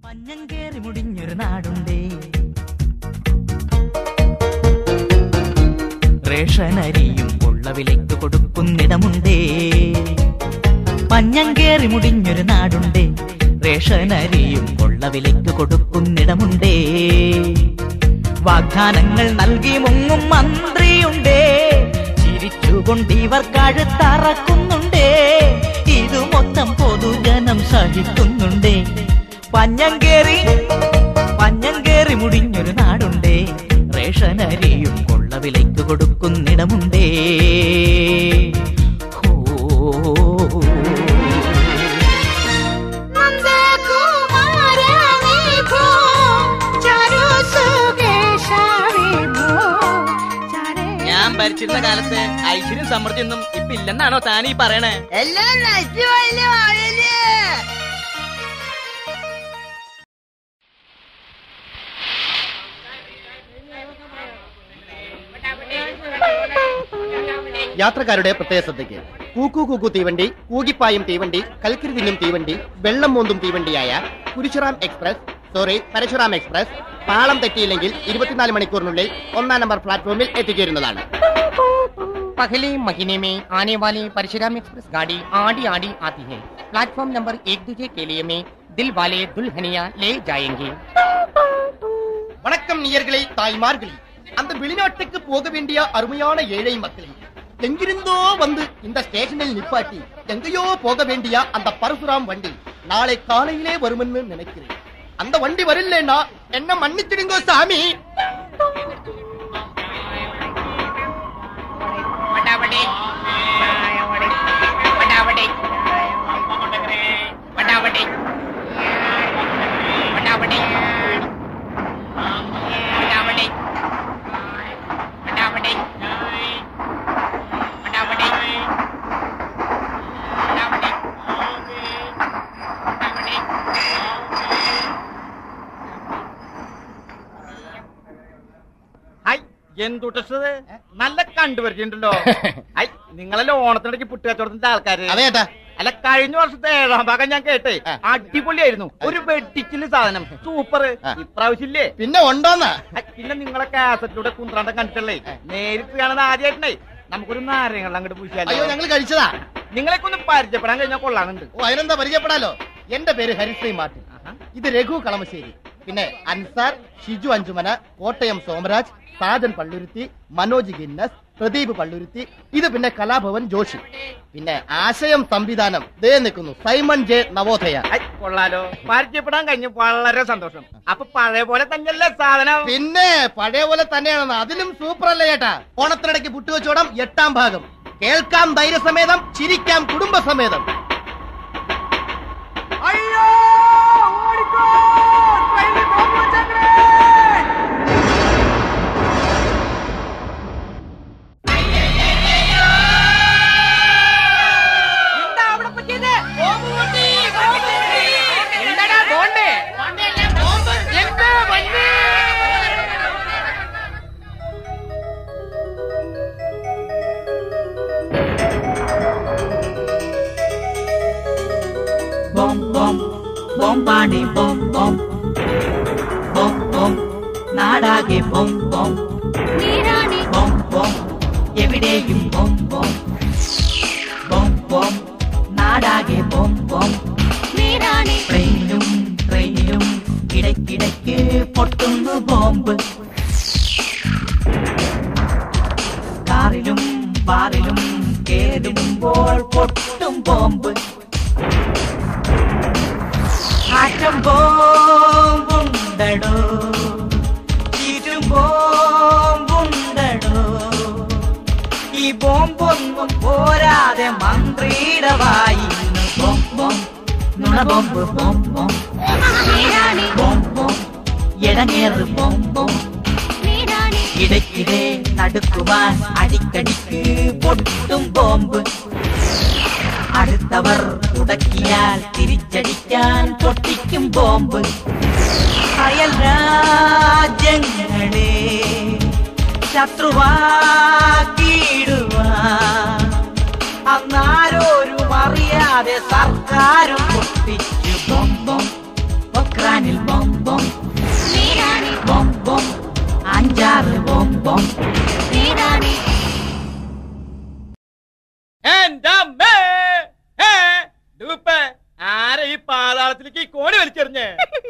മഞ്ഞം കേറി മുടിഞ്ഞൊരു നാടുണ്ടേ റേഷനരിയും ഉള്ള വിലയ്ക്ക് കൊടുക്കുന്നിടമുണ്ടേ മഞ്ഞം കേറി മുടിഞ്ഞൊരു നാടുണ്ടേ റേഷനരിയും ഉള്ള വിലയ്ക്ക് കൊടുക്കുന്നിടമുണ്ടേ വാഗ്ദാനങ്ങൾ നൽകി മുങ്ങും മന്ത്രിയുണ്ടേ ചിരിച്ചുകൊണ്ട് ഇവർ കഴുത്തറക്കുന്നുണ്ടേ ഇത് മൊത്തം പൊതുജനം സഹിക്കുന്നുണ്ടേ പഞ്ഞം കേറി പഞ്ഞം കേറി മുടിഞ്ഞൊരു നാടുണ്ടേ റേഷനരിയും കൊള്ള വിലയ്ക്ക് കൊടുക്കുന്നിടമുണ്ടേ ഓ ഞാൻ ഭരിച്ചിരുന്ന കാലത്ത് ഐശ്വര്യം സമൃദ്ധിയൊന്നും ഇപ്പൊ ഇല്ലെന്നാണോ താൻ ഈ പറയണേ എല്ലാം നശിച്ചുപോയില്ലേ വാഴയില് യാത്രക്കാരുടെ പ്രത്യേക ശ്രദ്ധയ്ക്ക് കൂക്കു കൂക്കു തീവണ്ടി കൂകിപ്പായും തീവണ്ടി കൽക്കരി തിന്നും തീവണ്ടി വെള്ളം മൂന്തും തീവണ്ടിയായ കുരിശുറാം എക്സ്പ്രസ് സോറി പരശുറാം എക്സ്പ്രസ് പാളം തെറ്റിയില്ലെങ്കിൽ ഇരുപത്തിനാല് മണിക്കൂറിനുള്ളിൽ ഒന്നാം നമ്പർ പ്ലാറ്റ്ഫോമിൽ എത്തിച്ചേരുന്നതാണ് पहले महीने में आने वाले परशुराम एक्सप्रेस गाड़ी आड़ी आड़ी आती है प्लेटफॉर्म नंबर एक दूसरे के लिए में दिल वाले दुल्हनिया ले जाएंगे வணக்கம் நியர்களே தாய்மார்களே அந்த வெளிநாட்டுக்கு போக வேண்டிய அருமையான ஏழை மக்களே எங்கிருந்தோ வந்து இந்த ஸ்டேஷனில் நிப்பாட்டி எங்கேயோ போக வேண்டிய அந்த பரசுராம் வண்டி நாளை காலையிலே வரும்னு நினைக்கிறேன் அந்த வண்டி வரலன்னா என்ன மன்னிச்சிடுங்க சாமி ഹായ് എന്തുട്ടത് നല്ല കണ്ടുപരിച്ചിട്ടുണ്ടല്ലോ ഐ നിങ്ങളല്ലേ ഓണത്തിനിടയ്ക്ക് പുട്ടുകച്ചവടത്തിന്റെ ആൾക്കാര് അതെ ഏട്ടാ അല്ല കഴിഞ്ഞ വർഷത്തെ ഏഴാം ഭാഗം ഞാൻ കേട്ടേ ആ. അടിപൊളിയായിരുന്നു ഒരു വെട്ടിച്ചില് സാധനം സൂപ്പർ ആ. ഇപ്രാവശ്യം ഇല്ലേ പിന്നെ ഉണ്ടോന്നാ ഐ, പിന്നെ നിങ്ങളെ കാസറ്റിലൂടെ കുന്ത്രാണ്ടം കണ്ടിട്ടല്ലേ നേരിട്ട് കാണുന്ന ആദ്യമായിട്ടേ നമുക്കൊരു നാരങ്ങൾ അങ്ങോട്ട് അയ്യോ പൂശാലോ ഞങ്ങൾ കഴിച്ചതാ നിങ്ങളെയൊക്കെ ഒന്ന് പരിചയപ്പെടാൻ കഴിഞ്ഞാൽ കൊള്ളാനുണ്ട് ഓ അതിനെന്താ പരിചയപ്പെടാലോ എന്റെ പേര് ഹരിശ്രീ മാർട്ടിൻ ഇത് രഘു കളമശ്ശേരി പിന്നെ അൻസാർ ഷിജു അഞ്ചുമന കോട്ടയം സോമരാജ് സാജൻ പള്ളുരുത്തി മനോജ് ഗിന്നസ് പ്രദീപ് പള്ളുരുത്തി ഇത് പിന്നെ കലാഭവൻ ജോഷി പിന്നെ ആശയം സംവിധാനം ദേ നിൽക്കുന്നു സൈമൺ ജെ നവോദയ ഐ, കൊള്ളാലോ പരിചയപ്പെടാൻ കഴിഞ്ഞു വളരെ സന്തോഷം അപ്പൊ പഴയ പോലെ തന്നെയല്ലേ സാധനം പിന്നെ പഴയ പോലെ തന്നെയാണെന്ന് അതിലും സൂപ്പർ അല്ലേ ചേട്ടാ ഓണത്തിനിടയ്ക്ക് പുട്ടുവച്ചോടം എട്ടാം ഭാഗം കേൾക്കാം ധൈര്യസമേതം ചിരിക്കാം കുടുംബസമേതം ബോം ബോം ബോം പാണി ബോം ബോം ബോം ബോം നാടാകെ ബോം ബോം ബോം ബോം എവിടെയും ബോം ബോം ബോം ബോം നാടാകെ ബോം ബോം ട്രെയിനിലും ട്രെയിനിലും ഇടയ്ക്കിടയ്ക്ക് പൊട്ടുന്നു ബോംബ് കാറിലും ബാറിലും കേടുമ്പോൾ പൊട്ടും ബോംബ് ആറ്റം ബോംബുണ്ടടോ ചീറ്റും ബോംബുണ്ടടോ ഈ ബോംബൊന്നും പോരാതെ മന്ത്രിയുടെ വായിന്ന് ബോം ബോം നുണ ബോംബ് ബോം ബോം ബോം ബോം ഇടങ്ങേറ് ബോം ബോം ഇടയ്ക്കിടെ നടുക്കുവാൻ അടിക്കടിക്ക് പൊട്ടും ബോംബ് അടുത്തവർ ഉടക്കിയാൽ തിരിച്ചടിക്കാൻ പൊട്ടിക്കും ബോംബ് അയൽ രാജ്യങ്ങളെ ശത്രുവാക്കിയിടുവാൻ അന്നാരോരും അറിയാതെ സർക്കാരും പൊട്ടിച്ചു ബോംബം ഒക്കെ ഇറാനിൽ ബോം ബോം ബോം ബോം അഞ്ചാറ് ബോം ബോം എന്റെ അമ്മേ ഏ, ഡൂപ്പേ, ആരാ ഈ പാതാളത്തിലേക്ക് ഈ കോണി വലിച്ചെറിഞ്ഞേ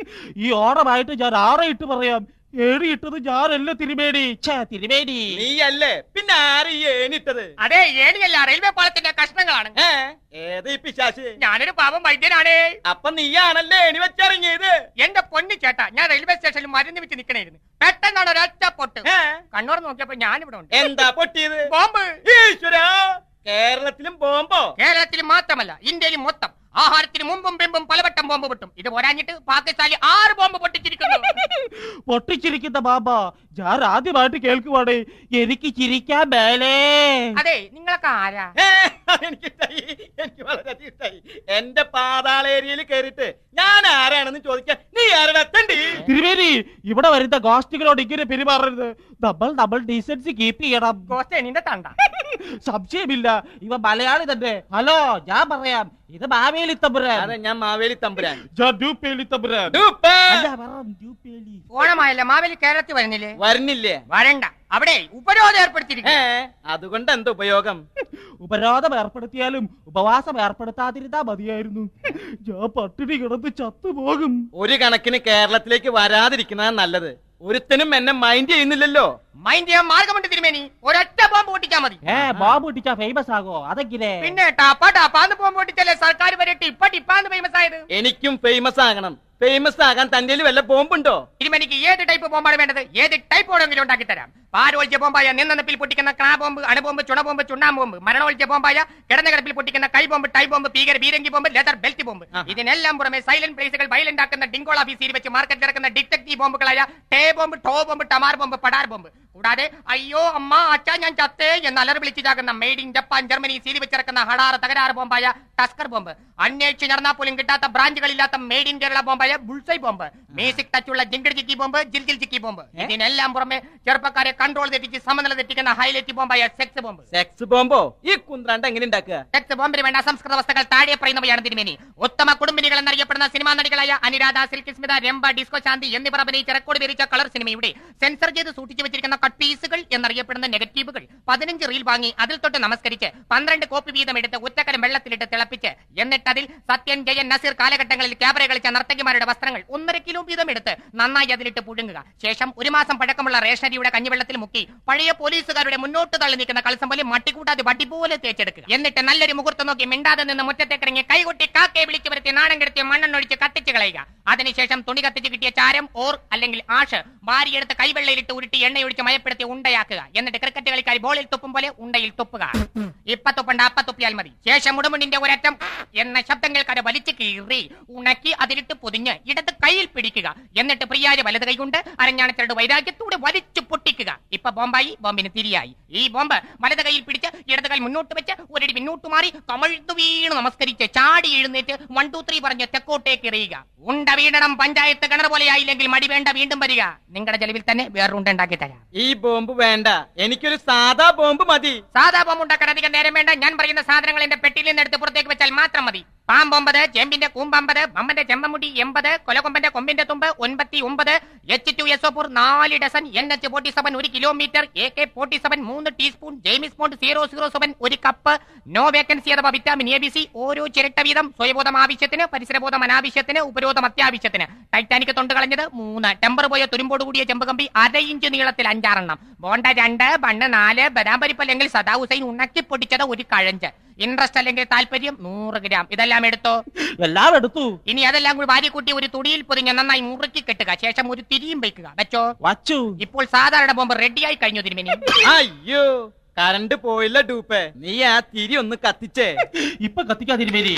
ഈ ഓണമായിട്ട് ഞാൻ ആറെ ഇട്ട് പറയാം ഏഴ് ഇട്ടത് ഞാനല്ല തിരുമേനി ഛേ തിരുമേനി നീയല്ലേ പിന്നെ ആരാ ഈ ഏണിട്ടത് അതെ ഏണിയല്ല റെയിൽവേ പാളത്തിന്റെ കഷ്ണങ്ങളാണ് ഏ ഏത് ഈ പിശാശ് ഞാനൊരു പാവം വൈദ്യനാണേ അപ്പൊ നീയാണല്ലേ ഏണി വെച്ചിറങ്ങിയത് എന്റെ പൊന്നു ചേട്ടാ ഞാൻ റെയിൽവേ സ്റ്റേഷനിൽ മരുന്ന് വെച്ച് നിക്കണായിരുന്നു പെട്ടെന്നാണ് ഒരൊറ്റ പൊട്ട് ഏ കണ്ണൂർ നോക്കിയപ്പോ ഞാനിവിടെ ഉണ്ട് എന്താ പൊട്ടിയത് ബോംബ് ഈശ്വരാ കേരളത്തിലും ബോംബോ കേരളത്തിൽ മാത്രമല്ല ഇന്ത്യയിൽ മൊത്തം ആഹാരത്തിന് മുമ്പും പിമ്പും പലവട്ടം ബോംബ് പൊട്ടും ഇത് പോരാഞ്ഞിട്ട് പാകിസ്ഥാനിൽ ആറ് ബോംബ് പൊട്ടിച്ചിരിക്കുന്നു പൊട്ടിച്ചിരിക്കുന്ന ബാബ ഞാൻ ആദ്യമായിട്ട് കേൾക്കുവാണ് എനിക്ക് ചിരിക്കാൻ മേലേ അതെ നിങ്ങളൊക്കെ ആരാ ഏ, എനിക്കിഷ്ടായി എനിക്ക് വളരെയധികം ഇഷ്ടായി എന്റെ പാതാള ഏരിയയിൽ കയറിയിട്ട് ഞാൻ ആരാണെന്ന് ചോദിക്കാൻ നീ ആരുടെ എത്തണ്ടി തിരുമേനി ഇവിടെ വരുന്ന ഗോസ്റ്റുകളോട് ഇങ്ങനെ പെരുമാറരുത് നമ്മൾ നമ്മൾ ഡീസൻസി കീപ്പ് ചെയ്യണം ഗോസ്റ്റേ നിന്റെ തണ്ട സംശയമില്ല ഇവ മലയാളി തന്നെ ഹലോ ഞാൻ പറയാം ഇത് മാവേലി തമ്പുരാൻ അതെ ഞാൻ മാവേലി തമ്പുരാൻ ഞാൻ ഡ്യൂപ്പേലി തമ്പുരാൻ ഡൂപ്പേ. അല്ല പറ ഡ്യൂപ്പേലി ഓണമായല്ല മാവേലി കേരളത്തിൽ വരുന്നില്ലേ വരുന്നില്ലേ വരണ്ട അവിടെ ഉപരോധം ഏ ഏർപ്പെടുത്തിയിരിക്കും അതുകൊണ്ട് എന്ത് ഉപയോഗം ഉപരോധം ഏർപ്പെടുത്തിയാലും ഉപവാസം ഏർപ്പെടുത്താതിരുന്നാ മതിയായിരുന്നു ഞാൻ പട്ടിണി കിടന്ന് ചത്തുപോകും ഒരു കണക്കിന് കേരളത്തിലേക്ക് വരാതിരിക്കുന്നതാണ് നല്ലത് ഒരുത്തനും എന്നെ മൈൻഡ് ചെയ്യുന്നില്ലല്ലോ മൈൻഡ് ചെയ്യാൻ മാർഗമുണ്ട് തിരുമേനി ഒരൊറ്റ ബോംബ് പൊട്ടിച്ചാ മതി ഏ ബോംബ് പൊട്ടിച്ചാ ഫേമസ് ആകോ അതെങ്ങനെ പിന്നെ ടാപ്പാ ടാപ്പാന്ന് ബോംബ് പൊട്ടിച്ചല്ലേ സർക്കാർ വരെ ടിപ്പ ടിപ്പാന്ന് ഫേമസ് ആയത് എനിക്കും ഫേമസ് ആകണം ഫേമസ് ആകാൻ തന്റെ വല്ല ബോംബുണ്ടോ തിരുമേനിക്ക് ഏത് ടൈപ്പ് ബോംബാണ് വേണ്ടത് ഏത് ടൈപ്പ് വേണമെങ്കിലും ഉണ്ടാക്കി തരാം പാരോൾജ്യ ബോംബായ നിന്നപ്പിൽ പൊട്ടിക്കുന്ന ക്രാ ബോംബ് അണുബോംബ് ചുണബോംബ് ചുണ്ണാം ബോംബ് മരണോൾജ്യ ബോംബായ കിടന്ന കിടപ്പിൽ പൊട്ടിക്കുന്ന കൈ ബോംബ് ടൈ ബോംബ് ഭീകര ബീരങ്കി ബോംബ് ലെതർ ബെൽറ്റ് ബോംബ് ആഹാ. ഇതിനെല്ലാം പുറമെ സൈലന്റ് പ്ലേസുകൾ വയലന്റ് ആക്കുന്ന ഡിങ്കോൾ ഓഫീസിൽ വെച്ച് മാർക്കറ്റിൽ ഇറക്കുന്ന ഡിറ്റക്റ്റീവ് ബോംബുകളായ ടേ ബോംബ് ടോ ബോംബ് ടമാർ ബോംബ് പടാർ ബോംബ് കൂടാതെ അയ്യോ അമ്മ അച്ഛാ ഞാൻ ചത്തേ എന്ന് അലർ വിളിച്ചു ചാകുന്ന മെയ്ഡ് ഇൻ ജപ്പാൻ ജർമ്മനി സീരി വെച്ചിറക്കുന്ന ഹടാറ് തകരാറ് ബോംബായ ടസ്കർ ബോംബ് അന്വേഷിച്ച് നടന്നാൽ പോലും കിട്ടാത്ത ബ്രാഞ്ചുകളില്ലാത്ത മെയ്ഡ് ഇൻ കേരള ബോംബായ ബുൾസൈ ബോംബ് മ്യൂസിക് ടച്ചുള്ള ജിങ്കിൾ ചിക്കി ബോംബ് ജിൽ ജിൽ ചിക്കി ബോംബ് ഇതിനെല്ലാം പുറമെ ചെറുപ്പക്കാരെ കൺട്രോൾ തെറ്റിച്ച് സമനില തെറ്റിക്കുന്ന ഹൈലൈറ്റ് ബോംബായ സെക്സ് ബോംബ് സെക്സ് ബോംബോ ഈ കുന്ത്രാണ്ട് എങ്ങനെ ഉണ്ടാക്കുക സെക്സ് ബോംബിന് വേണ്ട സംസ്കൃത വസ്തുക്കൾ താഴെ പറയുന്നവയാണ് തിരുമേനി ഉത്തമ കുടുംബിനികൾ എന്നറിയപ്പെടുന്ന സിനിമാ നടികളായ അനിരാധ സിൽക്ക് സ്മിത രംഭ ഡിസ്കോ ശാന്തി എന്നിവർ അഭിനയിച്ച റെക്കോർഡ് വിരിച്ച കളർ സിനിമയുടെ സെൻസർ ചെയ്ത് സൂക്ഷിച്ചു വെച്ചിരിക്കുന്ന കട്ട് പീസുകൾ എന്നറിയപ്പെടുന്ന നെഗറ്റീവുകൾ പതിനഞ്ച് റീൽ വാങ്ങി അതിൽ തൊട്ട് നമസ്കരിച്ച് പന്ത്രണ്ട് കോപ്പി വീതം എടുത്ത് ഉച്ചക്കരം വെള്ളത്തിലിട്ട് തിളപ്പിച്ച് എന്നിട്ട് അതിൽ സത്യൻ ജയൻ നസീർ കാലഘട്ടങ്ങളിൽ ക്യാബറ കളിച്ച നർത്തകിമാരുടെ വസ്ത്രങ്ങൾ ഒന്നര കിലോ വീതം എടുത്ത് നന്നായി അതിലിട്ട് പുഴുങ്ങുക ശേഷം ഒരു മാസം പഴക്കമുള്ള റേഷനരിയുടെ കഞ്ഞിവെള്ളത്തിൽ മുക്കി പഴയ പോലീസുകാരുടെ മുന്നോട്ട് തള്ളി നിൽക്കുന്ന കളസം പോലെ മട്ടിക്കൂട്ടാതെ വടി പോലെ തേച്ചെടുക്കുക എന്നിട്ട് നല്ലൊരു മുഹൂർത്തം നോക്കി മിണ്ടാതെ നിന്ന് മുറ്റത്തേക്കിറങ്ങി കൈകൊട്ടി കാക്കയെ വിളിച്ചു വരുത്തി നാണം കെടുത്തി മണ്ണെണ്ണൊഴിച്ച് കത്തിച്ച് കളയുക അതിനുശേഷം തുണി കത്തിച്ച് കിട്ടിയ ചാരം ഓർ അല്ലെങ്കിൽ ആഷ് വാരിയെടുത്ത് കൈവെള്ളയിലിട്ട് ഉരുട്ടി എണ്ണയൊഴിച്ച് മയപ്പെടുത്തി ഉണ്ടയാക്കുക എന്നിട്ട് ക്രിക്കറ്റ് കളിക്കാർ ബോളിൽ തുപ്പും പോലെ ഉണ്ടയിൽ തുപ്പുക ഇപ്പ തുപ്പണ്ട അപ്പ തുപ്പിയാൽ മതി ശേഷം ഉടുമുണ്ടിന്റെ ഒരറ്റം എന്ന ശബ്ദം കേൾക്കാതെ വലിച്ചു കീറി ഉണക്കി അതിലിട്ട് പൊതിഞ്ഞ് ഇടത് കയ്യിൽ പിടിക്കുക എന്നിട്ട് പ്രിയാര് വലത് കൈകൊണ്ട് അരഞ്ഞാണച്ചരട് വൈരാഗ്യത്തോടെ വലിച്ചു പൊട്ടിക്കുക ഇപ്പൊ ബോംബായി ബോംബിന് തിരിയായി ഈ ബോംബ് വലത് കൈയിൽ പിടിച്ച് ഇടത് കൈ മുന്നോട്ട് വെച്ച് ഒരടി പിന്നോട്ട് മാറി കമഴ്ന്നു വീണ് നമസ്കരിച്ച് ചാടി എഴുന്നേറ്റ് വൺ ടു ത്രീ പറഞ്ഞ് തെക്കോട്ടേക്ക് എറിയുക ഉണ്ട വീണണം പഞ്ചായത്ത് കിണർ പോലെയായില്ലെങ്കിൽ മടി വേണ്ട വീണ്ടും വരിക നിങ്ങളുടെ ചെലവിൽ തന്നെ വേറൊണ്ട ഉണ്ടാക്കി തരാം ഈ ബോംബ് വേണ്ട എനിക്കൊരു സാധാ ബോംബ് മതി സാധാ ബോംബ് ഉണ്ടാക്കാൻ അധികം നേരം വേണ്ട ഞാൻ പറയുന്ന സാധനങ്ങൾ എന്റെ പെട്ടിയിൽ നിന്ന് എടുത്ത് പുറത്തേക്ക് വെച്ചാൽ മാത്രം മതി പാമ്പൊമ്പത് ചെമ്പിന്റെ കൂമ്പമ്പത് ബമ്മന്റെ ചെമ്മമുടി എൺപത് കൊലകൊമ്പന്റെ കൊമ്പിന്റെ തുമ്പ് ഒൻപത്തി ഒമ്പത് എച്ച് ടു എസ് ഓപ്പൂർ നാല് dozen N H forty seven ഒരു kilometre A K forty seven മൂന്ന് teaspoon James Bond zero zero seven ഒരു കപ്പ് നോ വേക്കൻസി അഥവാ വിറ്റാമിൻ എ ബി സി ഓരോ ചിരട്ട വീതം സ്വയബോധം ആവശ്യത്തിന് പരിസരബോധം അനാവശ്യത്തിന് ഉപരോധം അത്യാവശ്യത്തിന് ടൈറ്റാനിക് തൊണ്ട് കളഞ്ഞത് മൂന്ന് ടെമ്പർ പോയ തുരുമ്പോട് കൂടിയ ചെമ്പ് കമ്പി അര ഇഞ്ച് നീളത്തിൽ അഞ്ചാറെണ്ണം ബോണ്ട രണ്ട് ബണ്ണ് നാല് ബദാം പരിപ്പ് അല്ലെങ്കിൽ സദാ ഹുസൈൻ ഉണക്കി പൊടിച്ചത് ഒരു കഴഞ്ച് ഇൻട്രസ്റ്റ് അല്ലെങ്കിൽ താല്പര്യം നൂറ് ഗ്രാം ഇതെല്ലാം എടുത്തോ എല്ലാം എടുത്തു ഇനി അതെല്ലാം കൂടി വാരി കൂട്ടി ഒരു തുണിയിൽ പൊതിഞ്ഞ് നന്നായി മുറുക്കി കെട്ടുക ശേഷം ഒരു തിരിയും വയ്ക്കുക വെച്ചോ വച്ചു ഇപ്പോൾ സാധാരണ ബോംബ് റെഡിയായി കഴിഞ്ഞു തിരുമേനി അയ്യോ കറണ്ട് പോയില്ല ഡൂപ്പേ നീ ആ തിരി ഒന്ന് കത്തിച്ചേ ഇപ്പൊ കത്തിക്കാതിരുമേരി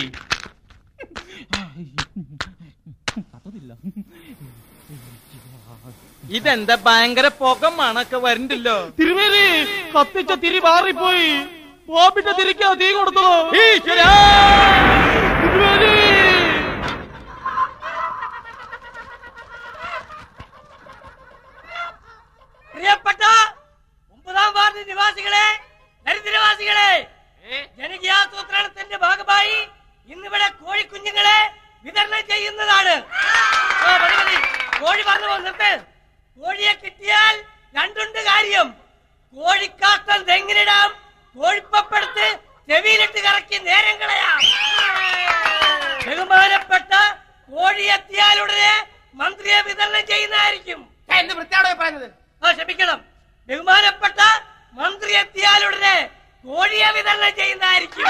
കത്തുന്നില്ല ഇതെന്താ ഭയങ്കര പുക മണൊക്കെ വരണ്ടല്ലോ തിരുമേനി കത്തിച്ച തിരി മാറിപ്പോയി ബോംബിന്റെ തിരിക്കാ തീ കൊടുത്തോ ഈശ്വരാ! തിരുമേനി പ്രിയപ്പെട്ട ഒമ്പതാം വാർഡ് നിവാസികളെ ദരിദ്രവാസികളെ ജനകീയാസൂത്രണത്തിന്റെ ഭാഗമായി ഇന്നിവിടെ കോഴിക്കുഞ്ഞുങ്ങളെ വിതരണം ചെയ്യുന്നതാണ് ആ, പറയൂ. കോഴി പറഞ്ഞു വന്നിട്ട് കോഴിയെ കിട്ടിയാൽ രണ്ടുണ്ട് കാര്യം കോഴിക്കാഷ്ടം തെങ്ങിനിടാം കോഴിപ്പപ്പെടുത്ത് ചെവിയിലിട്ട് കറക്കി നേരം കളയാം ബഹുമാനപ്പെട്ട കോഴി എത്തിയാലുടനെ മന്ത്രിയെ വിതരണം ചെയ്യുന്നതായിരിക്കും എന്ത് വൃത്തിയാണോ പറഞ്ഞത് ആ ക്ഷമിക്കണം ബഹുമാനപ്പെട്ട മന്ത്രി എത്തിയാലുടനെ കോഴിയെ വിതരണം ചെയ്യുന്നതായിരിക്കും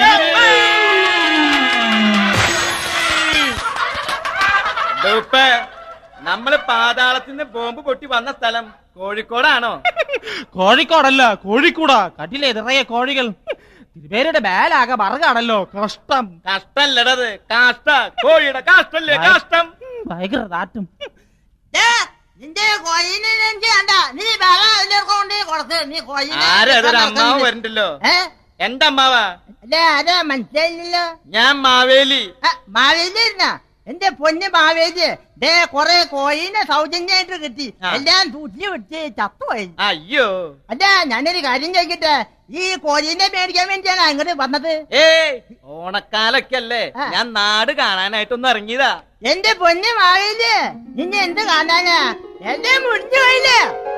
ഡൂപ്പേ, നമ്മള് പാതാളത്തിൽ നിന്ന് ബോംബ് പൊട്ടി വന്ന സ്ഥലം കോഴിക്കോടാണോ കോഴിക്കോടല്ല കോഴിക്കൂടാ കട്ടിലെ നിറയെ കോഴികൾ തിരുമേനിയുടെ മേലാകെ മറുകാണല്ലോ കഷ്ടം കഷ്ടല്ലടത് കാഷ്ട കോഴിയുടെ കാഷ്ടല്ലേ കാഷ്ടം ഭയങ്കര നാറ്റം ദേ, നിന്റെ കോയിനെ എനിക്ക് വേണ്ട നീ വേറെ എല്ലാവർക്കും കൊണ്ട് കൊടുത്ത് നീ കോയിനെ ആരും അതൊരു അമ്മാവ് വരണ്ടല്ലോ ഏ എന്റെ അമ്മാവാ അല്ലേ അതെ മനസ്സിലായില്ലല്ലോ ഞാൻ മാവേലി ആ, മാവേലി ഇരുന്നാ എന്റെ പൊന്ന് മാവേലി ദേ കൊറേ കോയിനെ സൗജന്യമായിട്ട് കിട്ടി ആ. എല്ലാം തൂറ്റി വിട്ട് ചത്തുപോയി അയ്യോ അല്ല ഞാനൊരു കാര്യം ചോദിക്കട്ടെ ഈ കോഴീനെ മേടിക്കാൻ വേണ്ടിയാണ് അങ്ങോട്ട് വന്നത് ഏയ് ഓണക്കാലൊക്കെ അല്ലേ ആ. ഞാൻ നാട് കാണാനായിട്ടൊന്ന് ഇറങ്ങിയതാ എന്റെ പൊന്ന് മാവേലി നിന്നെ എന്ത് കാണാനാ എന്റെ മുടിഞ്ഞു പോയില്ലേ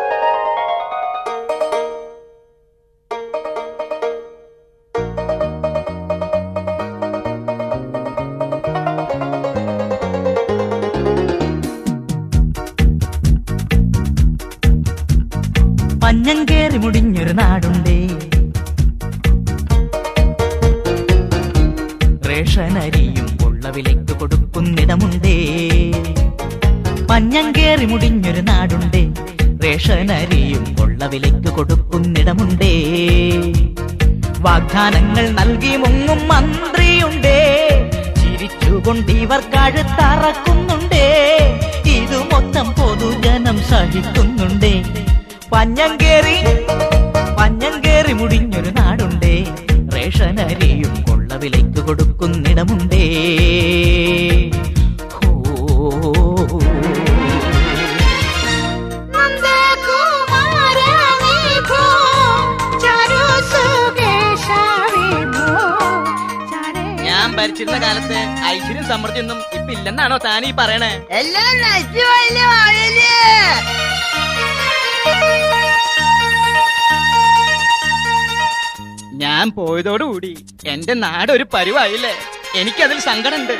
പഞ്ഞം കേറി മുടിഞ്ഞൊരു നാടുണ്ടേ റേഷനരിയും ഉള്ള വിലയ്ക്ക് കൊടുക്കുന്നിടമുണ്ടേ പഞ്ഞം കേറി മുടിഞ്ഞൊരു നാടുണ്ടേ റേഷനരിയും ഉള്ള വിലയ്ക്ക് കൊടുക്കുന്നിടമുണ്ടേ വാഗ്ദാനങ്ങൾ നൽകി മുങ്ങും മന്ത്രിയുണ്ടേ ചിരിച്ചുകൊണ്ട് ഇവർ കഴുത്തറക്കുന്നുണ്ടേ ഇത് മൊത്തം പൊതുജനം സഹിക്കുന്നുണ്ടേ പഞ്ഞം കേറി പഞ്ഞം കേറി മുടിഞ്ഞൊരു നാടുണ്ടേ റേഷനരിയും കൊള്ള വിലയ്ക്ക് കൊടുക്കുന്നിടമുണ്ടേ ഹോ ഞാൻ ഭരിച്ചിരുന്ന കാലത്ത് ഐശ്വര്യം സമൃദ്ധിയൊന്നും ഇപ്പൊ ഇല്ലെന്നാണോ താനീ പറയണേ എല്ലാം നശിച്ചു പോയില്ലേ മാവേലി ഞാൻ പോയതോടുകൂടി എന്റെ നാട് ഒരു പരുവായില്ലേ എനിക്കതിൽ സങ്കടമുണ്ട്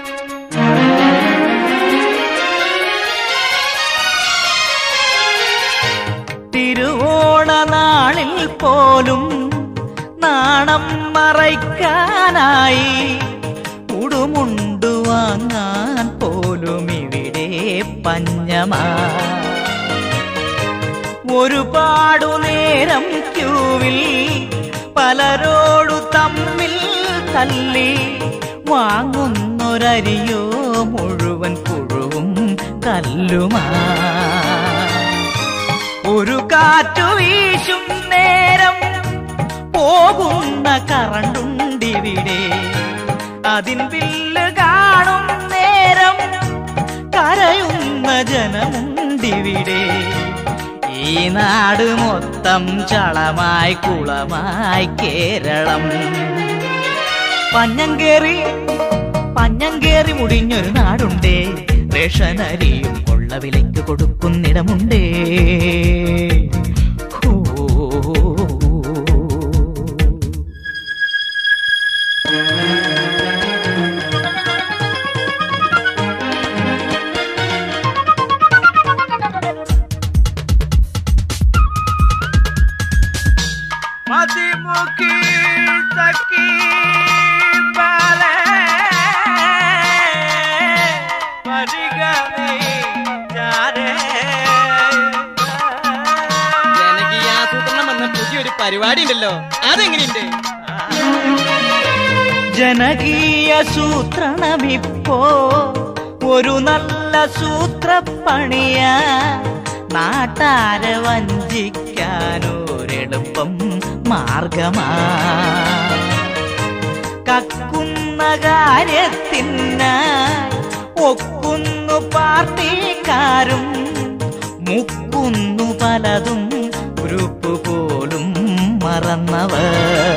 തിരുവോണ നാളിൽ പോലും നാണം മറയ്ക്കാനായി ഉടുമുണ്ടു വാങ്ങാൻ പോലും ഇവിടെ പഞ്ഞമാ ഒരുപാടു നേരം ക്യൂവിൽ പലരോടു തമ്മിൽ തല്ലി വാങ്ങുന്നൊരരിയോ മുഴുവൻ പുഴുവും കല്ലുമാ ഒരു കാറ്റു വീശും നേരം പോകുന്ന കറണ്ടുണ്ടിവിടെ അതിൻ ബില്ല് കാണും നേരം കരയുന്ന ജനമുണ്ടിവിടെ ഈ നാട് മൊത്തം ചളമായി കുളമായി കേരളം പഞ്ഞങ്കേറി പഞ്ഞങ്കേറി മുടിഞ്ഞൊരു നാടുണ്ടേ റേഷനരിയും കൊള്ള വിലയ്ക്ക് കൊടുക്കുന്നിടമുണ്ടേ ഹോ. മതിമുഖി തക്കി പാലേ പരിഗണി ചാരേ ജനകീയാസൂത്രണം എന്ന പുതിയൊരു പരിപാടി ഉണ്ടല്ലോ അതെങ്ങനെയുണ്ട് ജനകീയ സൂത്രണമിപ്പോ ഒരു നല്ല സൂത്രപ്പണിയ നാട്ടാരെ വഞ്ചിക്കാനൊരെളുപ്പം മാർഗമാ കക്കുന്ന കാര്യത്തിന് ഒക്കുന്നു പാർട്ടിക്കാരും മുക്കുന്നു പലതും ഗ്രൂപ്പ് പോലും മറന്നവർ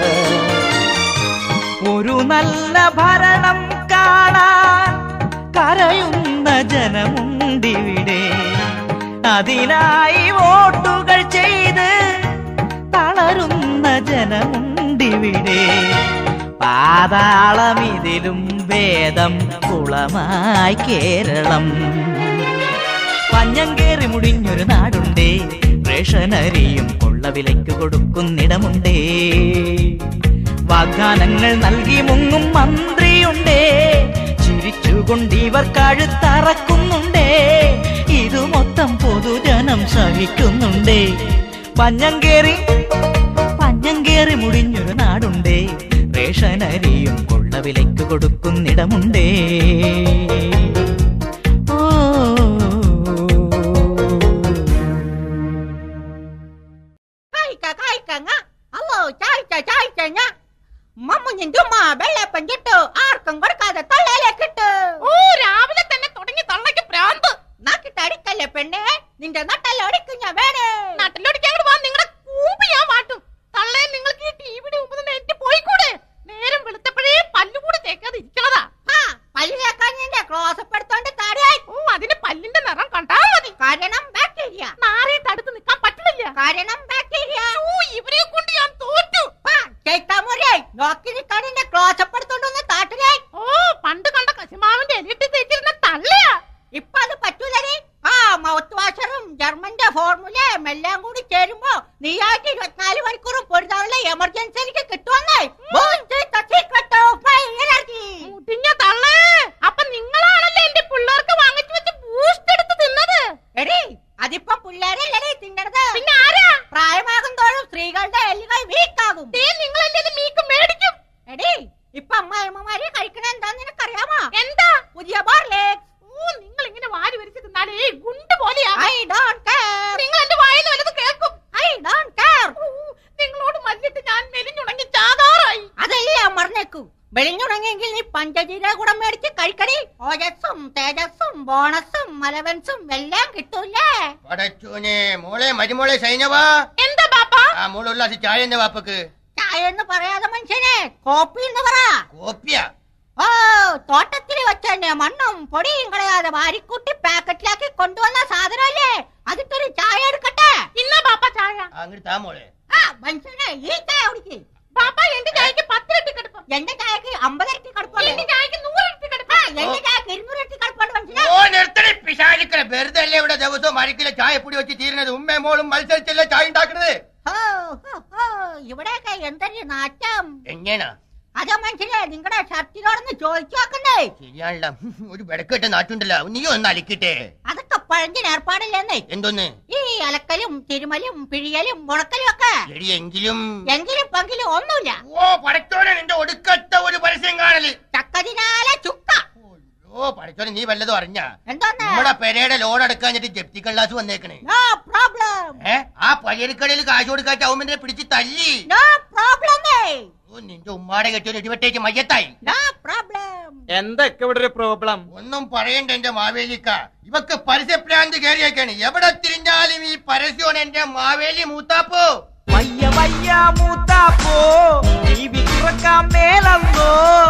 ഒരു നല്ല ഭരണം കാണാൻ കരയുന്ന ജനമുണ്ടിവിടെ ജനമുണ്ടിവിടെ അതിനായി വോട്ടുകൾ ചെയ്ത് തളരുന്ന ജനമുണ്ടിവിടെ പാതാളമിതിലും ഭേദം കുളമായി കേരളം പഞ്ഞം കേറി മുടിഞ്ഞൊരു നാടുണ്ടേ റേഷനരിയും കൊള്ളവിലയ്ക്ക് കൊടുക്കുന്നിടമുണ്ടേ വാഗ്ദാനങ്ങൾ നൽകി മുങ്ങും മന്ത്രിയുണ്ടേ ചിരിച്ചുകൊണ്ട് ഇവർ കഴുത്തറക്കുന്നുണ്ടേ ഇത് മൊത്തം പൊതുജനം സഹിക്കുന്നുണ്ടേ പഞ്ഞം കേറി പഞ്ഞം കേറി മുടിഞ്ഞൊരു നാടുണ്ടേ റേഷനരിയും കൊള്ളവിലയ്ക്ക് കൊടുക്കുന്നിടമുണ്ടേ ഓ കായ്ക്ക കായ്ക്കങ്ങ അല്ലോ ചായ്ച്ച ചായ്ച്ചങ്ങ മമ്മുഞ്ഞിന്റെ ഉമ്മ വെള്ളപ്പം ചുട്ടു ആർക്കും കൊടുക്കാതെ തള്ളയിലേക്കിട്ട് ഓ രാവിലെ തന്നെ തുടങ്ങി തള്ളക്ക് പ്രാന്ത് നാക്കിട്ട് അടിക്കല്ലേ പെണ്ണെ നിന്റെ നട്ടല്ല അടിക്കും ഞാൻ വേണേ നാട്ടിലോടിക്ക് അങ്ങോട്ട് വാ നിങ്ങളുടെ കൂമ്പ് ഞാൻ മാട്ടും തള്ളേ നിങ്ങൾക്ക് ഈ ടിവിയുടെ മുമ്പ് നിന്ന് എനിക്ക് പോയിക്കൂടെ നേരം വെളുത്തപ്പോഴേ പല്ലുകൂടെ തേക്കാതെ ഇരിക്കണതാ ആ പല്ല് കേക്കാൻ നിന്റെ ക്ലോസപ്പ് എടുത്തോണ്ട് താടിയായി ഓ അതിന് പല്ലിന്റെ നിറം കണ്ടാ മതി കാരണം ബാക്ടീരിയ നാരയിട്ട് അടുത്ത് നിൽക്കാൻ പറ്റണില്ല കാരണം ബാക്ടീരിയ ഓ ഇവരെ കൊണ്ട് ഞാൻ തോറ്റു ചേത്താമുരേ നോക്കി നിൽക്കാണിന്റെ ക്ലോസപ്പ് എടുത്തോണ്ട് താട്ടിലായി ഓ പണ്ട് കണ്ട കശുമാവിന്റെ എലിട്ട് തേച്ചിരുന്ന തള്ളയാ ഇപ്പൊ അത് പറ്റൂലേ ആ മൗത്ത് വാഷറും ജർമ്മന്റെ ഫോർമുലയും എല്ലാം കൂടി ചേരുമ്പോ നീയായിട്ട് ഇരുപത്തിനാല് മണിക്കൂറും പൊരുതാനുള്ള എമർജൻസി എനിക്ക് കിട്ടുവന്നേ മുടിഞ്ഞ തള്ളേ അപ്പൊ നിങ്ങളാണല്ലേ എന്റെ പിള്ളേർക്ക് വാങ്ങിച്ചു വെച്ച് ബൂസ്റ്റ് എടുത്ത് തിന്നത് എടി അതിപ്പോ പിള്ളേരല്ലേ തിന്നണത് പിന്നെ ആരാ പ്രായമാകും തോറും സ്ത്രീകളുടെ എല്ലുകൾ വീക്കാകും ദേ നിങ്ങളല്ലേ ഇത് മീക്ക് മേടിക്കും എടി ഇപ്പൊ അമ്മായിമ്മമാര് കഴിക്കണ എന്താന്ന് നിനക്കറിയാമോ എന്താ പുതിയ ബോർലേക്സ് ഓ നിങ്ങൾ ഇങ്ങനെ വാരി വരിച്ച് തിന്നാലേ ഗുണ്ട് പോലെയാ ഐ ഡോണ്ട് കെയർ നിങ്ങൾ എന്റെ വായിൽ വല്ലത് കേൾക്കും ഐ ഡോണ്ട് കെയർ ഓ, നിങ്ങളോട് മല്ലിട്ട് ഞാൻ മെലിഞ്ഞുണങ്ങി ചാകാറായി അതല്ലേ മറന്നേക്കൂ വെളിഞ്ഞുണങ്ങിയെങ്കിൽ നീ പഞ്ചജീര കൂടെ മേടിച്ച് കഴിക്കടി ഓജസ്സും തേജസ്സും ബോണസും അലവൻസും എല്ലാം കിട്ടൂലേ പടച്ചോനെ മോളെ മരുമോളെ സൈനവാ എന്താ ബാപ്പാ ആ മോളുള്ള ചായ എന്റെ വാപ്പക്ക് ചായ എന്ന് പറയാതെ മനുഷ്യനെ കോപ്പി എന്ന് പറ കോപ്പിയ ഓ തോട്ടത്തിൽ വെച്ചെന്നെ മണ്ണും പൊടിയും കളയാതെ വാരിക്കൂട്ടി പാക്കറ്റിലാക്കി കൊണ്ടുവന്ന സാധനമല്ലേ അതിട്ടൊരു ചായ എടുക്കട്ടെ ഇന്നാ ബാപ്പ ചായ അങ്ങോട്ട് താ മോളെ ആ മനുഷ്യനെ ഈ ചായ കുടിക്ക് ബാപ്പ എന്റെ ചായക്ക് പത്തിരട്ടി കടുപ്പം എന്റെ ചായക്ക് അമ്പതരട്ടി കടുപ്പുണ്ട് എന്റെ ചായക്ക് നൂറിരട്ടി ആ, കടുപ്പം എന്റെ ചായക്ക് ഇരുന്നൂറട്ടി കടുപ്പുണ്ട് മനുഷ്യനെ ഓ നിർത്തണേ പിശാചിക്കണ വെറുതെ അല്ലേ ഇവിടെ ദിവസവും അരക്കിലെ ചായപ്പൊടി വെച്ച് തീരുന്നത് ഉമ്മയും മോളും മത്സരിച്ചല്ലേ ചായ ഉണ്ടാക്കുന്നത് ഹോ, ഹോ, ഹോ, ഇവിടെയൊക്കെ എന്തൊരു നാറ്റം എങ്ങനെയാ അതാ മനുഷ്യനെ നിങ്ങളുടെ ഷർട്ടിനോടൊന്ന് ചോദിച്ചു നോക്കണ്ടേ ശരിയാണല്ല ഒരു വെടക്കെട്ട നാട്ടുണ്ടല്ലോ നീ ഒന്ന് അലിക്കട്ടെ അതൊക്കെ പഴഞ്ചൻ ഏർപ്പാടില്ലെന്നേ എന്തോന്ന് ഈ അലക്കലും തിരുമലും പിഴിയലും മുടക്കലും ഒക്കെ എടി എങ്കിലും എങ്കിലും പങ്കിലും ഒന്നുമില്ല ഓ പടച്ചോനെ നിന്റെ ഒടുക്കത്തെ ഒരു പരസ്യം കാണല് ചക്കതിനാലെ ചുക്ക ഓ പടച്ചോനെ നീ വല്ലതും അറിഞ്ഞ എന്തോന്ന് നമ്മുടെ പെരയുടെ ലോൺ അടക്കാഞ്ഞിട്ട് ജപ്തി കള്ളാസ് വന്നേക്കണേ നോ പ്രോബ്ലം ഏ ആ പയ്യരിക്കടയിൽ കാശ് കൊടുക്കാൻ ചൗമിനെ പിടിച്ച് തല്ലി നോ പ്രോബ്ലമേ ഓ നിന്റെ ഉമ്മാടെ കെട്ടിയൊരു ഇടിവെട്ടേക്ക് മയ്യത്തായി നോ പ്രോബ്ലം എന്തൊക്കെ ഇവിടെ ഒരു പ്രോബ്ലം ഒന്നും പറയണ്ട എന്റെ മാവേലിക്ക ഇവക്ക് പരസ്യപ്രാന്ത് കയറിയേക്കാണ് എവിടെ തിരിഞ്ഞാലും ഈ പരസ്യമാണ് എന്റെ മാവേലി മൂത്താപ്പോ വയ്യ വയ്യ മൂത്താപ്പോ ടി വി തുറക്കാൻ മേലന്നോ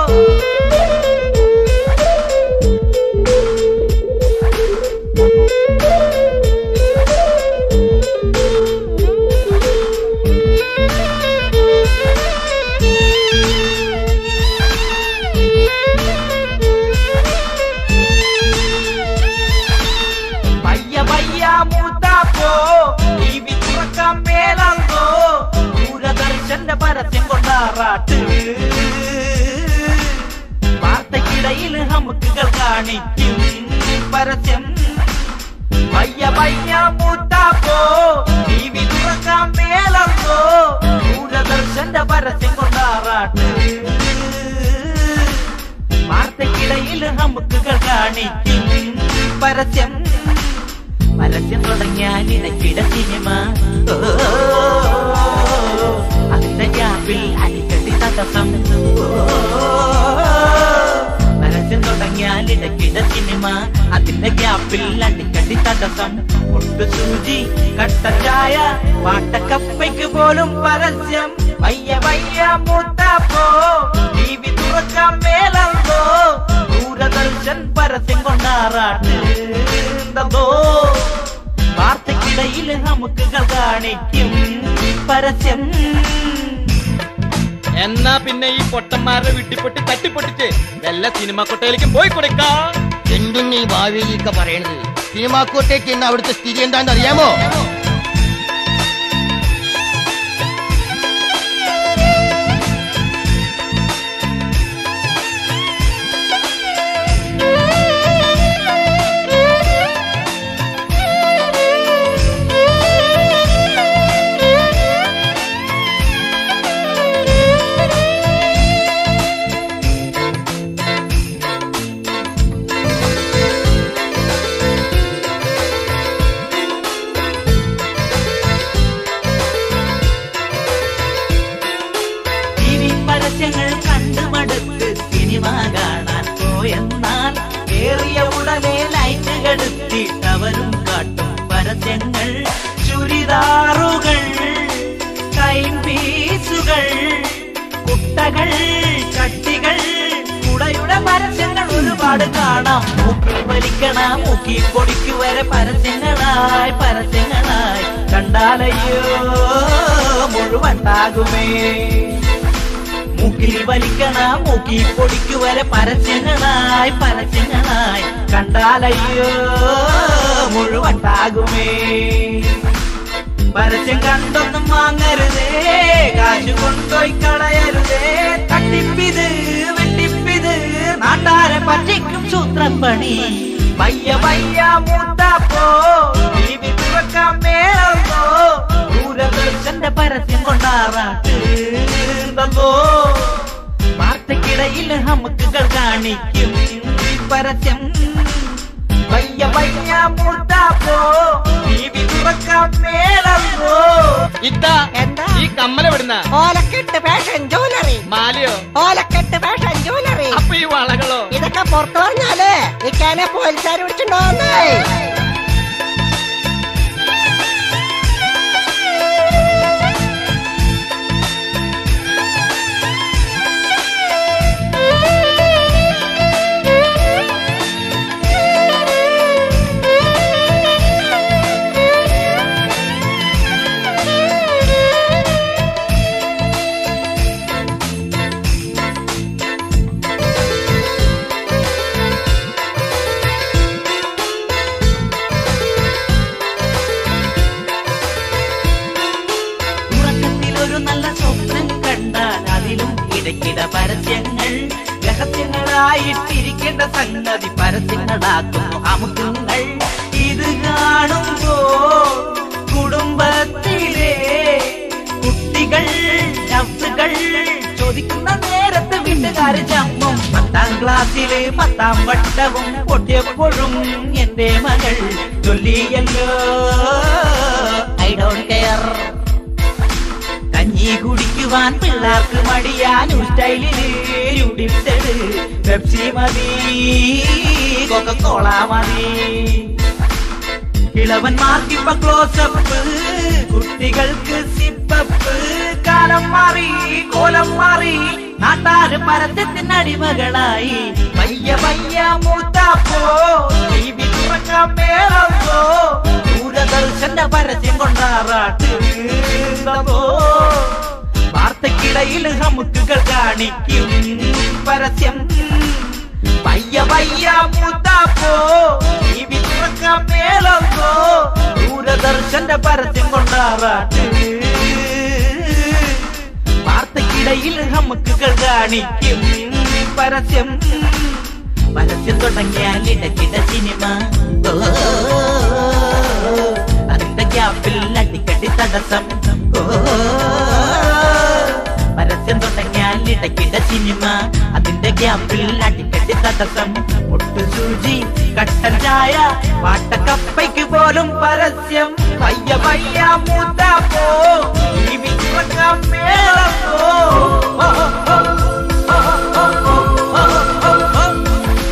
വയ്യ വയ്യ മൂത്താപ്പോ ടി വി തുറക്കാൻ മേലന്നോ ദൂരദർശന്റെ പരസ്യം കൊണ്ടാറാട്ട് വാർത്തക്കിടയിൽ ഹമുക്കുകൾ കാണിക്കും പരസ്യം വയ്യ വയ്യ മൂത്താപ്പോ ടി വി തുറക്കാൻ മേലന്നോ ദൂരദർശന്റെ പരസ്യം കൊണ്ടാറാട്ട് വാർത്തക്കിടയിൽ ഹമുക്കുകൾ കാണിക്കും പരസ്യം പരസ്യം തുടങ്ങിയാൽ ഇടയ്ക്കിട സിനിമ ഓ, അതിന്റെ ഗ്യാപ്പിൽ അടിക്കടി തടസ്സം ഓ, പരസ്യം പരസ്യം തുടങ്ങിയാൽ ഇടയ്ക്കിട സിനിമ അതിന്റെ ഗ്യാപ്പിൽ അടിക്കടി തടസ്സം ഒട്ടു സൂചി കട്ട ചായ പാട്ടക്കപ്പയ്ക്ക് പോലും പരസ്യം വയ്യ വയ്യ മൂത്താപ്പോ ടി വി തുറക്കാൻ മേലോ ദൂരദർശൻ പരസ്യം കൊണ്ടാറാട്ട് എന്തോ വാർത്തക്കിടയിൽ നമുക്കുകൾ കാണിക്കും പരസ്യം എന്നാ പിന്നെ ഈ പൊട്ടന്മാരുടെ വീട്ടിപ്പൊട്ടി തട്ടിപ്പൊട്ടിച്ച് വല്ല സിനിമ കൊട്ടയിലേക്കും പോയി കൊടുക്കാം എന്തുണ്ണി ഭാവിയിലൊക്കെ പറയണത് സിനിമാക്കോട്ടേക്ക് ഇന്ന് അവിടുത്തെ സ്ഥിതി എന്താണെന്ന് അറിയാമോ ടി വി പരസ്യങ്ങൾ കണ്ടുമടുത്ത് സിനിമ കാണാൻ പോയെന്നാൽ ഏറിയ ഉടനെ ലൈറ്റ് കെടുത്തിട്ടവരും കാട്ടും പരസ്യങ്ങൾ ചുരിദാറുകൾ ടൈം പീസുകൾ കുട്ടകൾ ചട്ടികൾ കുടയുടെ പരസ്യങ്ങൾ ഒരുപാട് കാണാം മൂക്കിൽ വലിക്കണ മൂക്കി പൊടിക്കു വരെ പരസ്യങ്ങളായി പരസ്യങ്ങളായി കണ്ടാലയ്യോ മുഴുവണ്ടാകുമേ മൂക്കിൽ വലിക്കണ മൂക്കി പൊടിക്കു വരെ പരസ്യങ്ങളായി പരസ്യങ്ങളായി കണ്ടാലയ്യോ മുഴുവണ്ടാകുമേ പരസ്യം കണ്ടൊന്നും വാങ്ങരുതേ കാശു കൊണ്ടോയി കളയരുതേ തട്ടിപ്പിത് വെട്ടിപ്പിത് നാട്ടാരെ പറ്റിക്കും സൂത്രപ്പണി വയ്യ വയ്യ മൂത്താപ്പോ ടി വി തുറക്കാൻ മേളോ ദൂരദർശന്റെ പരസ്യം കൊണ്ടാറാട്ട് എന്തോ വാർത്തക്കിടയിൽ നമുക്കുകൾ കാണിക്കും ഈ പരസ്യം വയ്യ വയ്യ മൂത്താപ്പോ ടി വി തുറക്കാൻ മേളോ ഇതാ എന്താ? ഈ കമ്മലെവിടുന്ന ഓലക്കെട്ട് ഫാഷൻ ജ്വല്ലറി മാലയോ ഓലക്കെട്ട് ഫാഷൻ ജ്വല്ലറി അപ്പൊ ഈ വളകളോ ഇതൊക്കെ പുറത്തു പറഞ്ഞാലേ ഇക്കാനെ പോലീസുകാർ പിടിച്ചിട്ടുണ്ടോന്നേ ഉറക്കത്തിൽ ഒരു നല്ല സ്വപ്നം കണ്ടാൽ അതിലും ഇടയ്ക്കിട പരസ്യങ്ങൾ രഹസ്യങ്ങളായിട്ടിരിക്കേണ്ട സംഗതി പരസ്യങ്ങളാക്കുന്നു അമുഖങ്ങൾ ഇത് കാണുമ്പോ കുടുംബത്തിലെ കുട്ടികൾ നഫ്സുകൾ ചോദിക്കുന്ന നേരത്ത് വീട്ടുകാര് ചമ്മും പത്താം ക്ലാസ്സില് പത്താം വട്ടവും പൊട്ടിയപ്പോഴും എന്റെ മകൾ ചൊല്ലിയല്ലോ ഐ ഡോണ്ട് കെയർ കഞ്ഞി കുടിക്കുവാൻ പിള്ളേർക്ക് മടിയാനും സ്റ്റൈലില് യുഡിപ്സഡ് പെപ്സി മതി കൊക്കക്കോള മതി ഇളവന്മാർക്കിപ്പ ക്ലോസപ്പ് കുട്ടികൾക്ക് സിപ്പപ്പ് കാലം മാറി കോലം മാറി നാട്ടാര് പരസ്യത്തിന് അടിമകളായി വയ്യ വയ്യ മൂത്താപ്പോ ടി വി തുറക്കാൻ മേളപ്പോ ദൂരദർശന്റെ പരസ്യം കൊണ്ടാറാട്ട് എന്തോ വാർത്തക്കിടയിൽ നമുക്കുകൾ കാണിക്കും പരസ്യം വയ്യ വയ്യ മൂത്താപ്പോ ടി വി തുറക്കാൻ മേളപ്പോ ദൂരദർശന്റെ പരസ്യം കൊണ്ടാറാട്ട് വാർത്തക്കിടയിൽ നമുക്കുകൾ കാണിക്കും പരസ്യം പരസ്യം തുടങ്ങിയാൽ ഇടയ്ക്കിട സിനിമ ഓ, അതിന്റെ ഗ്യാപ്പിൽ അടിക്കടി തടസ്സം ഓ, പരസ്യം തുടങ്ങിയാൽ ഇടയ്ക്കിട സിനിമ അതിന്റെ ഗ്യാപ്പിൽ അടിക്കടി തടസ്സം ഒട്ടു സൂചി കട്ടൻ ചായ വാട്ടക്കപ്പയ്ക്ക് പോലും പരസ്യം വയ്യ വയ്യ മൂത്താപ്പോ ഈ വിശ്വക്കാം മേളപ്പോ ഓ, ഓ, ഓ, ഓ, ഓ, ഓ, ഓ, ഓ, ഓ.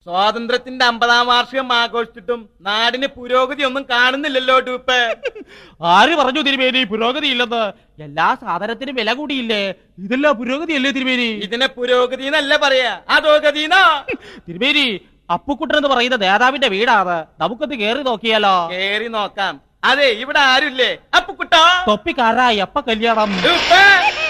സ്വാതന്ത്ര്യത്തിന്റെ അമ്പതാം വാർഷികം ആഘോഷിച്ചിട്ടും നാടിന് പുരോഗതി ഒന്നും കാണുന്നില്ലല്ലോ ഡൂപ്പ് ആര് പറഞ്ഞു തിരുമേനി പുരോഗതി ഇല്ലെന്ന് എല്ലാ സാധനത്തിനും വില കൂടിയില്ലേ ഇതെല്ലാം പുരോഗതിയല്ലേ തിരുമേനി ഇതിനെ പുരോഗതി എന്നല്ല പറയാ അധോഗതിന്നോ തിരുമേനി അപ്പുക്കുട്ടൻ എന്ന് പറയുന്ന നേതാവിന്റെ വീടാണ് നമുക്കൊന്ന് കേറി നോക്കിയാലോ കേറി നോക്കാം അതെ ഇവിടെ ആരുമില്ലേ അപ്പുക്കുട്ടോ തൊപ്പിക്കാരായി അപ്പ കല്യാണം ഡൂപ്പ്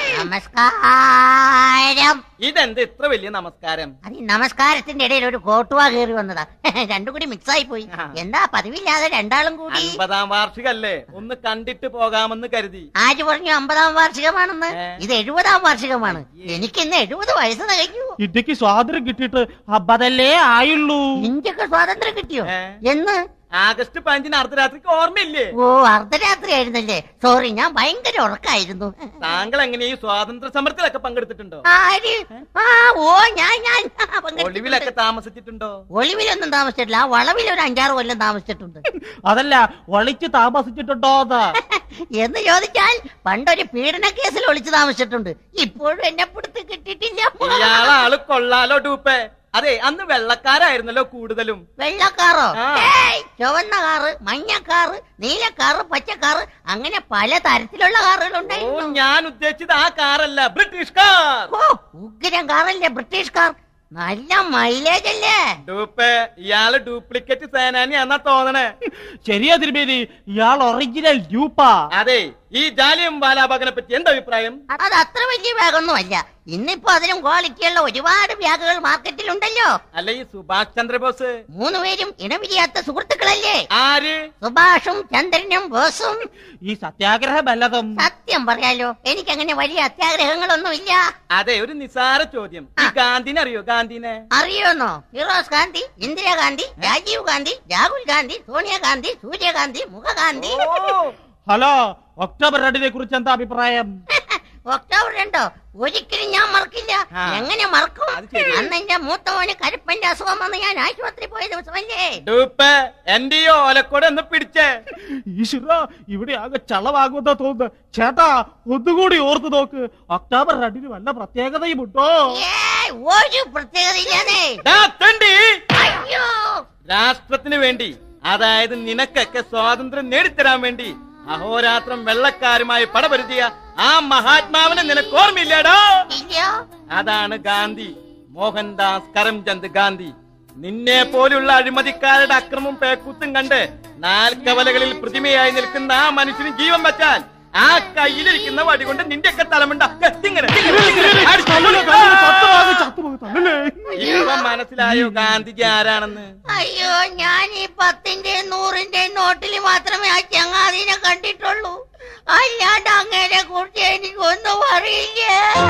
നമസ്കാരം ഇതെന്ത് ഇത്ര വലിയ നമസ്കാരം അത് ഈ നമസ്കാരത്തിന്റെ ഇടയിൽ ഒരു കോട്ടുവാ കയറി വന്നതാ രണ്ടും കൂടി മിക്സ് ആയി പോയി ആ. എന്താ പതിവില്ലാതെ രണ്ടാളും കൂടി അൻപതാം വാർഷികല്ലേ ഒന്ന് കണ്ടിട്ട് പോകാമെന്ന് കരുതി ആര് പറഞ്ഞു അമ്പതാം വാർഷികമാണെന്ന് ഏ? ഇത് എഴുപതാം വാർഷികമാണ് എനിക്ക് ഇന്ന് എഴുപത് വയസ്സ് തികഞ്ഞു ഇന്ത്യക്ക് സ്വാതന്ത്ര്യം കിട്ടിയിട്ട് അമ്പതല്ലേ ആയുള്ളൂ ഇന്ത്യക്ക് സ്വാതന്ത്ര്യം കിട്ടിയോ ഏ? എന്ന് ആഗസ്റ്റ് പതിനഞ്ചിന് അർദ്ധരാത്രിക്ക് ഓർമ്മയില്ലേ ഓ അർദ്ധരാത്രി ആയിരുന്നല്ലേ സോറി ഞാൻ ഭയങ്കര ഉറക്കായിരുന്നു താങ്കൾ എങ്ങനെ ഈ സ്വാതന്ത്ര്യ സമരത്തിലൊക്കെ പങ്കെടുത്തിട്ടുണ്ടോ ആര് ആ ഓ ഞാൻ ഞാൻ ആ, പങ്കെടുത്തിട്ടുണ്ട്. ഒളിവിലൊക്കെ താമസിച്ചിട്ടുണ്ടോ ഒളിവിലൊന്നും താമസിച്ചിട്ടില്ല ആ വളവിൽ ഒരു അഞ്ചാറ് കൊല്ലം താമസിച്ചിട്ടുണ്ട് അതല്ല ഒളിച്ച് താമസിച്ചിട്ടുണ്ടോന്ന് എന്ന് ചോദിച്ചാൽ പണ്ടൊരു പീഡന കേസിൽ ഒളിച്ചു താമസിച്ചിട്ടുണ്ട് ഇപ്പോഴും എന്നെ പിടുത്ത് കിട്ടിയിട്ടില്ല ഇയാളാള് കൊള്ളാലോ ഡൂപ്പേ അതെ അന്ന് വെള്ളക്കാരായിരുന്നല്ലോ കൂടുതലും വെള്ളക്കാറോ ആ. ഏയ്, ചുവന്ന കാറ് മഞ്ഞ കാറ് നീലക്കാറ് പച്ചക്കാറ് അങ്ങനെ പല തരത്തിലുള്ള കാറുകൾ ഓ ഉണ്ടായിരുന്നു ഞാൻ ഉദ്ദേശിച്ചത് ആ കാറല്ല ബ്രിട്ടീഷ് കാർ ഓ ഉഗ്രം കാറല്ലേ ബ്രിട്ടീഷ് കാർ നല്ല മൈലേജ് അല്ലേ ഡൂപ്പേ ഇയാള് ഡ്യൂപ്ലിക്കേറ്റ് സേനാനിയാന്നാ തോന്നണേ ശരിയാ തിരുമേനി ഇയാൾ ഒറിജിനൽ ഡ്യൂപ്പാ അതെ ഈ ജാലിയം വാലാബാഗിനെ പറ്റി എന്താ അഭിപ്രായം അത് അത്ര വലിയ ബാഗൊന്നും അല്ല ഇന്നിപ്പോ അതിനും ക്വാളിറ്റിയുള്ള ഒരുപാട് ബാഗുകൾ മാർക്കറ്റിലുണ്ടല്ലോ അല്ല ഈ സുഭാഷ് ചന്ദ്രബോസ് മൂന്ന് പേരും ഇണപിരിയാത്ത സുഹൃത്തുക്കളല്ലേ ആര് സുഭാഷും ചന്ദ്രനും ബോസും ഈ സത്യാഗ്രഹം വല്ലതും സത്യം പറയാലോ എനിക്കങ്ങനെ വലിയ അത്യാഗ്രഹങ്ങളൊന്നും ഇല്ല അതെ ഒരു നിസാര ചോദ്യം ഈ ഗാന്ധിനെ അറിയോ ഗാന്ധിനെ അറിയോന്നോ ഫിറോസ് ഗാന്ധി ഇന്ദിരാഗാന്ധി രാജീവ് ഗാന്ധി രാഹുൽ ഗാന്ധി സോണിയാഗാന്ധി സൂര്യഗാന്ധി മുഖഗാന്ധി ഓ ഹലോ ഒക്ടോബർ രണ്ടിനെ കുറിച്ച് എന്താ അഭിപ്രായം ഒക്ടോബർ രണ്ടോ ഒരിക്കലും ഞാൻ മറക്കില്ല ആ. എങ്ങനെ മറക്കും അത് ശരി. അന്ന് എന്റെ മൂത്ത മോന് കരുപ്പന്റെ അസുഖം വന്ന് ഞാൻ ആശുപത്രി പോയ ദിവസമല്ലേ ഡൂപ്പ് എന്റെ ഈ ഓലക്കോട് ഒന്ന് പിടിച്ചേ ഈശ്വര ഇവിടെ ആകെ ചളവാകുമെന്നാ തോന്നുന്നു ചേട്ടാ ഒന്നുകൂടി ഓർത്തു നോക്ക് ഒക്ടോബർ രണ്ടിന് വല്ല പ്രത്യേകതയും ഉണ്ടോ ഏയ്, ഒരു പ്രത്യേകതയില്ലാതെ ദാ തെണ്ടി അയ്യോ രാഷ്ട്രത്തിന് വേണ്ടി അതായത് നിനക്കൊക്കെ സ്വാതന്ത്ര്യം നേടിത്തരാൻ വേണ്ടി അഹോരാത്രം വെള്ളക്കാരുമായി പടപരുതിയ ആ മഹാത്മാവിനെ നിനക്ക് ഓർമ്മയില്ലേടോ ഇല്ല അതാണ് ഗാന്ധി മോഹൻദാസ് കരംചന്ദ് ഗാന്ധി നിന്നെ പോലുള്ള അഴിമതിക്കാരുടെ അക്രമം പേക്കൂത്തും കണ്ട് നാൽക്കവലകളിൽ പ്രതിമയായി നിൽക്കുന്ന ആ മനുഷ്യന് ജീവൻ വെച്ചാൽ ആ കയ്യിലിരിക്കുന്ന വടി കൊണ്ട് നിന്റെയൊക്കെ തലമുണ്ട ഇങ്ങനെ തല്ലല്ലേ, തല്ലല്ലേ, ചത്തുപോകും, ചത്തുപോകും, തല്ലല്ലേ. ഇപ്പൊ മനസ്സിലായോ ഗാന്ധിജി ആരാണെന്ന് അയ്യോ ഞാൻ ഈ പത്തിന്റെ നൂറിന്റെ നോട്ടിൽ മാത്രമേ ആ ചങ്ങാതിനെ കണ്ടിട്ടുള്ളൂ അല്ലാണ്ട് അങ്ങനെ കുറിച്ച് എനിക്കൊന്നും അറിയില്ല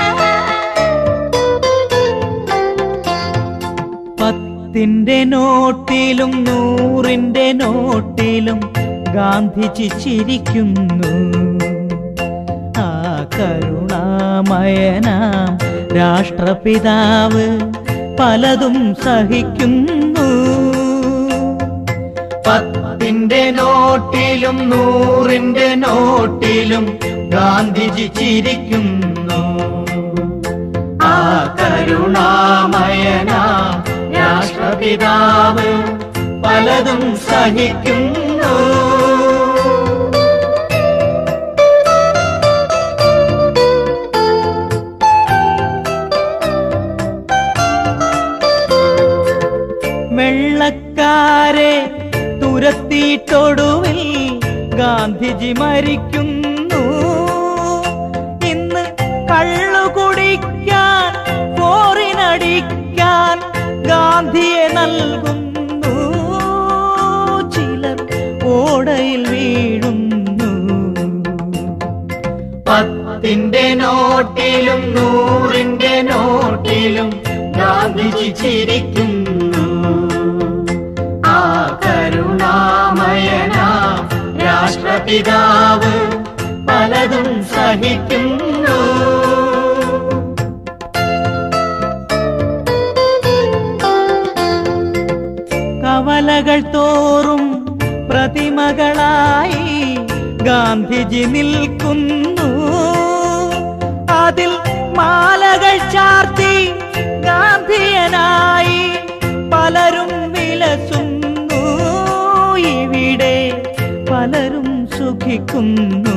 പത്തിന്റെ നോട്ടിലും നൂറിന്റെ നോട്ടിലും ഗാന്ധിജി ചിരിക്കുന്നു ആ കരുണാമയനാം രാഷ്ട്രപിതാവ് പലതും സഹിക്കുന്നു പത്തിന്റെ നോട്ടിലും നൂറിന്റെ നോട്ടിലും ഗാന്ധിജി ചിരിക്കുന്നു ആ കരുണാമയന രാഷ്ട്രപിതാവ് പലതും സഹിക്കുന്നു വെള്ളക്കാരെ തുരത്തിയിട്ടൊടുവിൽ ഗാന്ധിജി മരിക്കുന്നു ഇന്ന് കള്ളു കുടിക്കാൻ പോറിനടിക്കാൻ ഗാന്ധിയെ നൽകുന്നു ചിലർ ഓടയിൽ വീഴുന്നു പത്തിന്റെ നോട്ടിലും നൂറിന്റെ നോട്ടിലും ഗാന്ധിജി ചിരിക്കുന്നു ആ കരുണാമയന രാഷ്ട്രപിതാവ് പലതും സഹിക്കുന്നു കവലകൾ തോറും പ്രതിമകളായി ഗാന്ധിജി നിൽക്കുന്നു അതിൽ മാലകൾ ചാർത്തി ഗാന്ധിയനായി പലരും കൊടുക്കുന്നു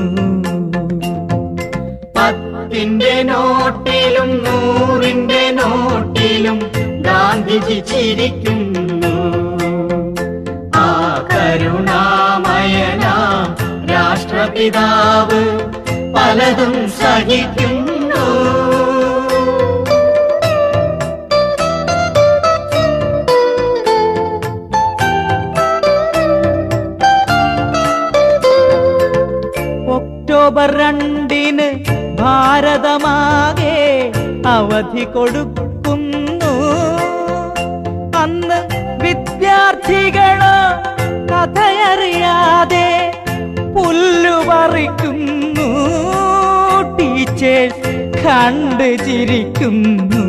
പത്തിന്റെ നോട്ടിലും നൂറിന്റെ നോട്ടിലും ഗാന്ധിജി ചിരിക്കുന്നു ആ കരുണാമയന രാഷ്ട്രപിതാവ് പലതും സഹിക്കുന്നു ഒക്ടോബർ രണ്ടിന് ഭാരതമാകെ അവധി കൊടുക്കുന്നു അന്ന് വിദ്യാർത്ഥികളോ കഥയറിയാതെ പുല്ലു പറിക്കുന്നു ടീച്ചേഴ്സ് കണ്ട് ചിരിക്കുന്നു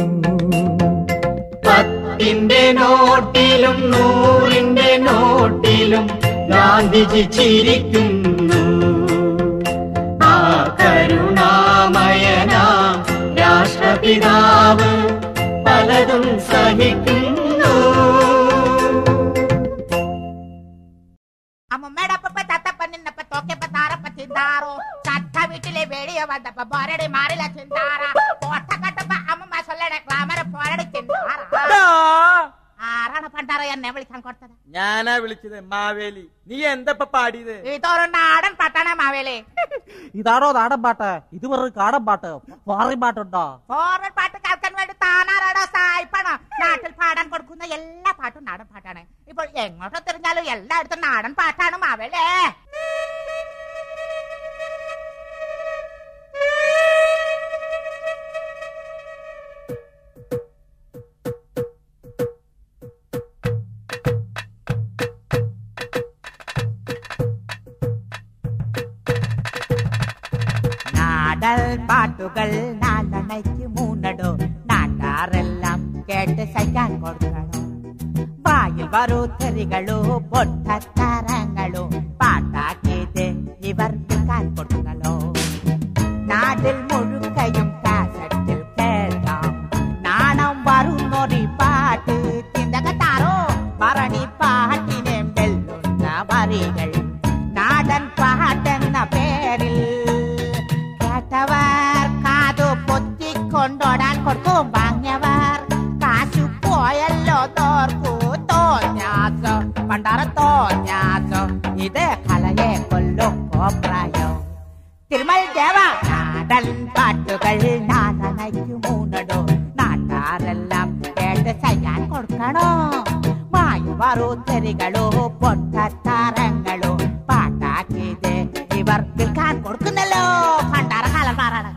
പത്തിന്റെ നോട്ടിലും നൂറിന്റെ നോട്ടിലും ഗാന്ധിജി ചിരിക്കുന്നു ആ കരുണാമയന രാഷ്ട്രപിതാവ് പലതും സഹിക്കുന്നു അമ്മമ്മയുടെ അപ്പ തത്തപ്പ നിന്നപ്പ തോക്കപ്പ താറപ്പ ചിന്താറോ ചട്ട വീട്ടിലെ വെളിയ വന്നപ്പ ബോരടി മാറില ചിന്താറ കോട്ട കട്ടപ്പ അമ്മമ്മ സൊല്ലണ ക്ലാമര പോരടി ചിന്താറ ആരാണ് പണ്ടാറ എന്നെ വിളിക്കാൻ കൊടുത്തത് ഞാനാ വിളിച്ചത് മാവേലി നീ എന്താ പാടിയത് ഇതൊരു നാടൻ പട്ടണം മാവേലി ഇതാണോ നാടൻ പാട്ട് ഇത് വെറും കാടൻ പാട്ട് ഫോറിൻ പാട്ടുണ്ടോ ഫോറിൻ പാട്ട് കേൾക്കാൻ വേണ്ടി താനാരാടോ സായിപ്പാണോ നാട്ടിൽ പാടാൻ കൊടുക്കുന്ന എല്ലാ പാട്ടും നാടൻ പാട്ടാണ് ഇപ്പോൾ എങ്ങോട്ട് തിരിഞ്ഞാലും എല്ലായിടത്തും നാടൻ പാട്ടാണ് മാവേലേ നാടൽ പാട്ടുകൾ നാലണയ്ക്ക് മൂന്നടോ നാട്ടാറെല്ലാം കേട്ട് സഹിക്കാൻ കൊടുക്കണോ വായിൽ വറുത്തരികളോ പൊട്ടത്തരങ്ങളോ പാട്ടാക്കിയത് ഇവർ വിൽക്കാൻ കൊടുക്കണോ നാട്ടിൽ മുഴുക്കയും കാസറ്റിൽ കേൾക്കാം നാണം വരുന്നൊരു പാട്ട് ചിന്തകത്താറോ ഭരണി പാട്ടിനെ വെല്ലുന്ന വരികൾ നാടൻ പാട്ടെന്ന പേരിൽ കേട്ടവർ കാതു പൊത്തിക്കൊണ്ടോടാൻ കൊടുക്കും വാങ്ങിയവർ കാശു പോയല്ലോ തോർക്കു തോന്യാസോ പണ്ടാറ തോന്യാസോ ഇത് കലയെ കൊല്ലും കോപ്രായോ തിരുമൽ ദേവ നാടൻ പാട്ടുകൾ നാടനയ്ക്കു മൂന്നടോ നാട്ടാരെല്ലാം കേട്ട് ചെയ്യാൻ കൊടുക്കണോ വായു വറുത്തരികളോ പൊട്ടത്താരങ്ങളോ പാട്ടാക്കിയത് ഇവർ വിൽക്കാൻ കൊടുക്കുന്നല്ലോ ഭണ്ടാര കാലന്മാരാണ്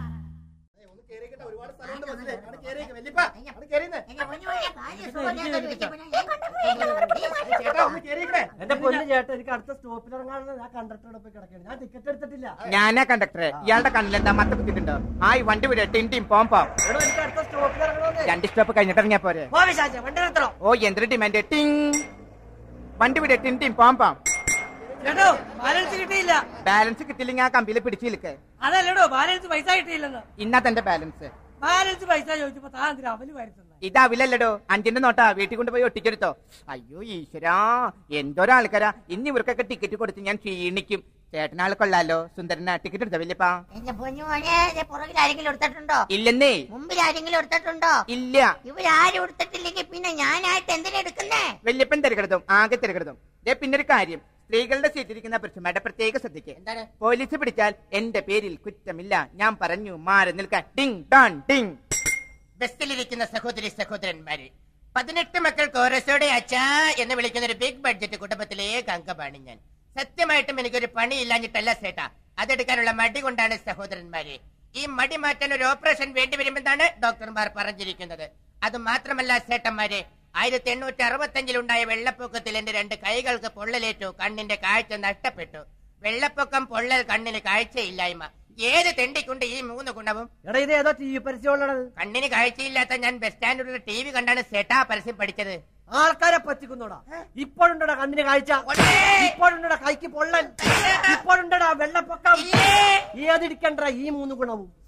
എന്റെ പൊന്നു ചേട്ടാ എനിക്ക് അടുത്ത സ്റ്റോപ്പിൽ ഇറങ്ങാനുള്ള ഞാൻ കണ്ടക്ടറോട് പോയി കിടക്കുകയാണ് ഞാൻ ടിക്കറ്റ് എടുത്തിട്ടില്ല ഞാനാ കണ്ടക്ടർ ഇയാളുടെ കണ്ണിലെന്താ മത്ത കുത്തിട്ടുണ്ടോ ആ ഈ വണ്ടി വിട ടിൻ ടിൻ പോം പോം എടോ എനിക്ക് അടുത്ത സ്റ്റോപ്പിൽ ഇറങ്ങണമെന്ന് രണ്ട് സ്റ്റോപ്പ് കഴിഞ്ഞിട്ട് ഇറങ്ങിയാ പോരെ പോ വിശാച്ച വണ്ടി നിർത്തണോ ഓ എന്തൊരു ഡിമാൻഡ് ടിങ് വണ്ടി വിട ടിൻ ടിൻ പോം പോം ചേട്ടോ ബാലൻസ് കിട്ടിയില്ല ബാലൻസ് കിട്ടിയില്ലെങ്കിൽ ആ കമ്പിയിൽ പിടിച്ചു നിൽക്ക് അതല്ലടോ ബാലൻസ് പൈസ കിട്ടിയില്ലെന്ന് ഇന്നാ തന്റെ ബാലൻസ് ബാലൻസ് പൈസ ചോദിച്ചപ്പോ താൻ എന്തിനാ അവല് വരുത്തുന്നത് ഇത് അവിലല്ലടോ അഞ്ചിന്റെ നോട്ടാ വീട്ടിൽ കൊണ്ടുപോയി ഒട്ടിച്ചെടുത്തോ അയ്യോ ഈശ്വരാ എന്തോരോ ആൾക്കാരാ ഇന്ന് ഇവർക്കൊക്കെ ടിക്കറ്റ് കൊടുത്ത് ഞാൻ ക്ഷീണിക്കും ചേട്ടനാൾ കൊള്ളാലോ സുന്ദരനാ ടിക്കറ്റ് എടുത്ത വല്യപ്പാ എന്റെ പൊന്നു മോനെ ദേ പുറകിൽ ആരെങ്കിലും എടുത്തിട്ടുണ്ടോ ഇല്ലെന്നേ മുമ്പിൽ ആരെങ്കിലും എടുത്തിട്ടുണ്ടോ ഇല്ല ഇവരാരും എടുത്തിട്ടില്ലെങ്കിൽ പിന്നെ ഞാനായിട്ട് എന്തിനാ എടുക്കുന്നേ വല്യപ്പൻ തിരക്കെടുത്തും ആകെ തിരക്കെടുത്തും ദേ പിന്നൊരു കാര്യം സ്ത്രീകളുടെ സീറ്റിരിക്കുന്ന പുരുഷന്മാരുടെ പ്രത്യേക ശ്രദ്ധിക്ക് എന്താണ്? പോലീസ് പിടിച്ചാൽ എന്റെ പേരിൽ കുറ്റമില്ല ഞാൻ പറഞ്ഞു മാറി നിൽക്കാൻ ടിങ് ഡോൺ ടിങ് ബസ്സിലിരിക്കുന്ന സഹോദരി സഹോദരന്മാരെ പതിനെട്ട് മക്കൾ കോറസോടെ അച്ഛാ എന്ന് വിളിക്കുന്ന ഒരു ബിഗ് ബഡ്ജറ്റ് കുടുംബത്തിലേക്ക് അംഗമാണ് ഞാൻ സത്യമായിട്ടും എനിക്കൊരു പണിയില്ലാഞ്ഞിട്ടല്ല സേട്ടാ അതെടുക്കാനുള്ള മടി കൊണ്ടാണ് സഹോദരന്മാരെ ഈ മടി മാറ്റാൻ ഒരു ഓപ്പറേഷൻ വേണ്ടി വരുമെന്നാണ് ഡോക്ടർമാർ പറഞ്ഞിരിക്കുന്നത് അത് മാത്രമല്ല സേട്ടന്മാരെ ആയിരത്തി എണ്ണൂറ്റി അറുപത്തഞ്ചിലുണ്ടായ വെള്ളപ്പൊക്കത്തിൽ എന്റെ രണ്ട് കൈകൾക്ക് പൊള്ളലേറ്റു കണ്ണിന്റെ കാഴ്ച നഷ്ടപ്പെട്ടു വെള്ളപ്പൊക്കം പൊള്ളൽ കണ്ണിന് കാഴ്ചയില്ലായ്മ ഏത് തെണ്ടിക്കുണ്ട് ഈ മൂന്ന് ഗുണവും എടാ ഇത് ഏതോ ടി വി പരസ്യമുള്ളത് കണ്ണിന് കാഴ്ചയില്ലാത്ത ഞാൻ ബസ് സ്റ്റാൻഡിലുള്ള ടി വി കണ്ടാണ് സെട്ടാ പരസ്യം പഠിച്ചത് ആൾക്കാരെ പറ്റിക്കുന്നോടാ ഇപ്പോഴുണ്ടടാ കണ്ണിന് കാഴ്ച ഇപ്പോഴുണ്ടടാ കൈക്ക് പൊള്ളൽ ഇപ്പോഴുണ്ടടാ വെള്ളപ്പൊക്കം ഏതിരിക്കണ്ട ഈ മൂന്ന് ഗുണവും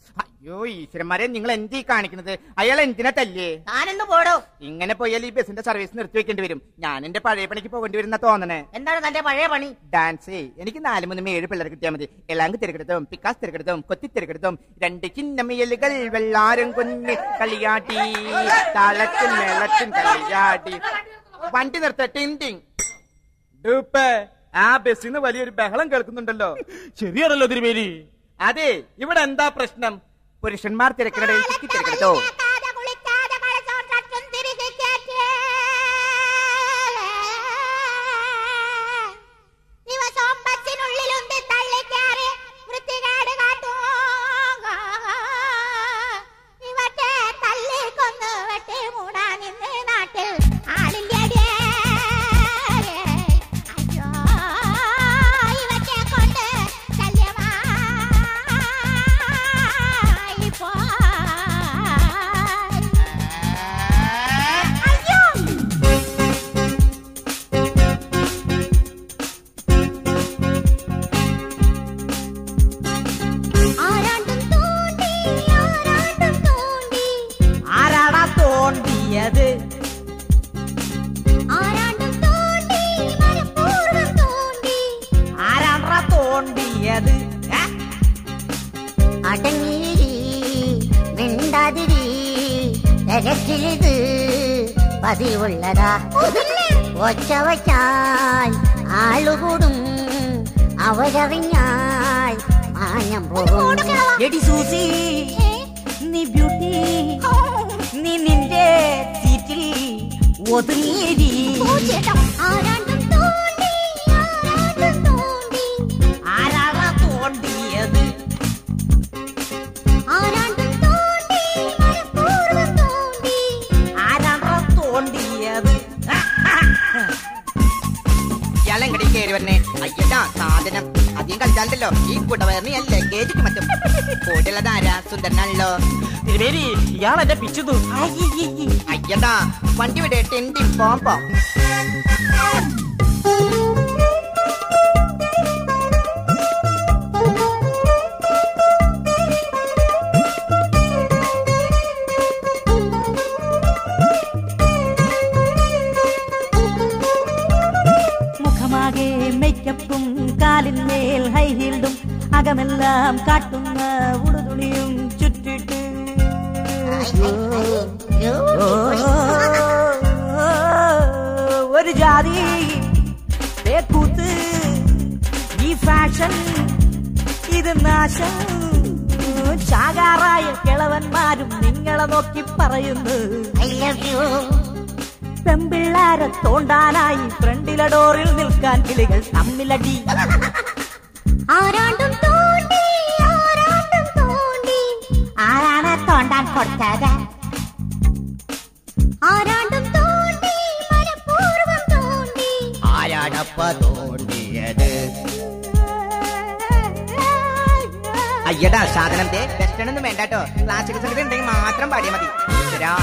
യോ ഈശ്വരന്മാരെ നിങ്ങൾ എന്തീ കാണിക്കുന്നത് അയാൾ എന്തിനാ തല്ലേ താനെന്ന് പോടോ ഇങ്ങനെ പോയാൽ ഈ ബസിന്റെ സർവീസ് നിർത്തി വെക്കേണ്ടി വരും ഞാൻ എന്റെ പഴയ പണിക്ക് പോകേണ്ടി വരുന്ന തോന്നണേ എന്താണ് തന്റെ പഴയ പണി ഡാൻസ് എനിക്ക് നാല് മൂന്നും ഏഴ് പിള്ളേർ കിട്ടിയാൽ മതി എലാങ്ക് തിരക്കെടുത്തും പിക്കാസ് തിരക്കെടുത്തും കൊത്തി തിരക്കെടുത്തും രണ്ട് ചിന്നമിയലുകൾ വെള്ളാരം കുഞ്ഞ് കളിയാട്ടി താളത്തിൽ മേളത്തിൽ കളിയാട്ടി വണ്ടി നിർത്ത ടിങ് ടിങ് ഡൂപ്പേ, ആ ബസ്സിന്ന് വലിയൊരു ബഹളം കേൾക്കുന്നുണ്ടല്ലോ ശരിയാണല്ലോ തിരുമേനി അതെ ഇവിടെ എന്താ പ്രശ്നം പുരുഷന്മാർ തിരക്കിനിടയിൽ കുത്തി തിരക്കെടുത്തോ കുളിക്കാതെ കുളിക്കാതെ കളച്ചോൻ ചട്ടും തിരികെ കേറ്റേ. ദിവസവും ബസ്സിനുള്ളിലുന്തി തള്ളിക്കേറി വൃത്തികേട് കാട്ടും. ഇവറ്റെ തല്ലിക്കൊന്ന് വെട്ടി മൂടാൻ ഇന്ന് നാട്ടിൽ ആളില്ലടേ. അയ്യോ, ഇവറ്റെ കൊണ്ട് ശല്യമായി പോയി. അയ്യോ ആരാണ്ടും തോണ്ടി ആരാണ്ടും തോണ്ടി ആരാടാ തോണ്ടിയത് ആരാണ്ടും തോണ്ടി മനഃപൂർവ്വം തോണ്ടി ആരാടാ തോണ്ടിയത് ഏ? അടങ്ങിരി മിണ്ടാതിരി രഹസ്യത് പതിവുള്ളതാ ഒച്ച വച്ചാൽ ആളുകൂടും അവരറിഞ്ഞാൽ മാഞ്ഞം പോകും എടി സൂസി നീ ബ്യൂട്ടി നീ നിന്റെ സീറ്റിൽ ഒതുങ്ങിയടി ആരാണ്ടും തോണ്ടി ആരാണ്ടും തോണ്ടി ആരാടാ തോണ്ടിയത് ആരാണ്ടും തോണ്ടി മനഃപൂർവ്വം തോണ്ടി ആരാടാ തോണ്ടിയത് ഇയാളെങ്ങടി കയറി വരണേ അയ്യടാ സാധനം അധികം കളിച്ചാലല്ലോ ഈ കുടവയറിന് ഞാൻ ലഗേജ് മറ്റും കൂടെയുള്ളത് ആരാ സുന്ദരനാണല്ലോ തിരുമേനി ഇയാൾ എന്നെ പിച്ചുതു അയ്യടാ വണ്ടി വിടെ ടെന്റി പോപ്പോ മുഖമാകെ മേക്കപ്പും കാലിന്മേൽ ഹൈ ഹീൽഡും അകമെല്ലാം കാട്ടുന്ന ഉടുതുണിയും ചുറ്റിട്ട് ഓ, ഒരു ജാതി തേക്കൂത്ത് ഈ ഫാഷൻ ഇത് നാശം ചാകാറായ കിളവന്മാരും നിങ്ങളെ നോക്കി പറയുന്നു ഐ ലവ് യു പെമ്പിള്ളാരെ തോണ്ടാനായി ഫ്രണ്ടിലെ ഡോറിൽ നിൽക്കാൻ കിളികൾ തമ്മിലടി ആരാണ്ടും തോണ്ടി ആരാണ്ടും തോണ്ടി ആരാണ് തോണ്ടാൻ കൊടുത്തത് ആരാണ്ടും തോണ്ടി മനഃപൂർവ്വം തോണ്ടി ആരാണപ്പ തോണ്ടിയത് അയ്യടാ സാധനം ദേ വെസ്റ്റേൺ ഒന്നും വേണ്ടാട്ടോ ക്ലാസിക് സംഗീതം ഉണ്ടെങ്കിൽ മാത്രം പാടിയാൽ മതി ഈശ്വരാ.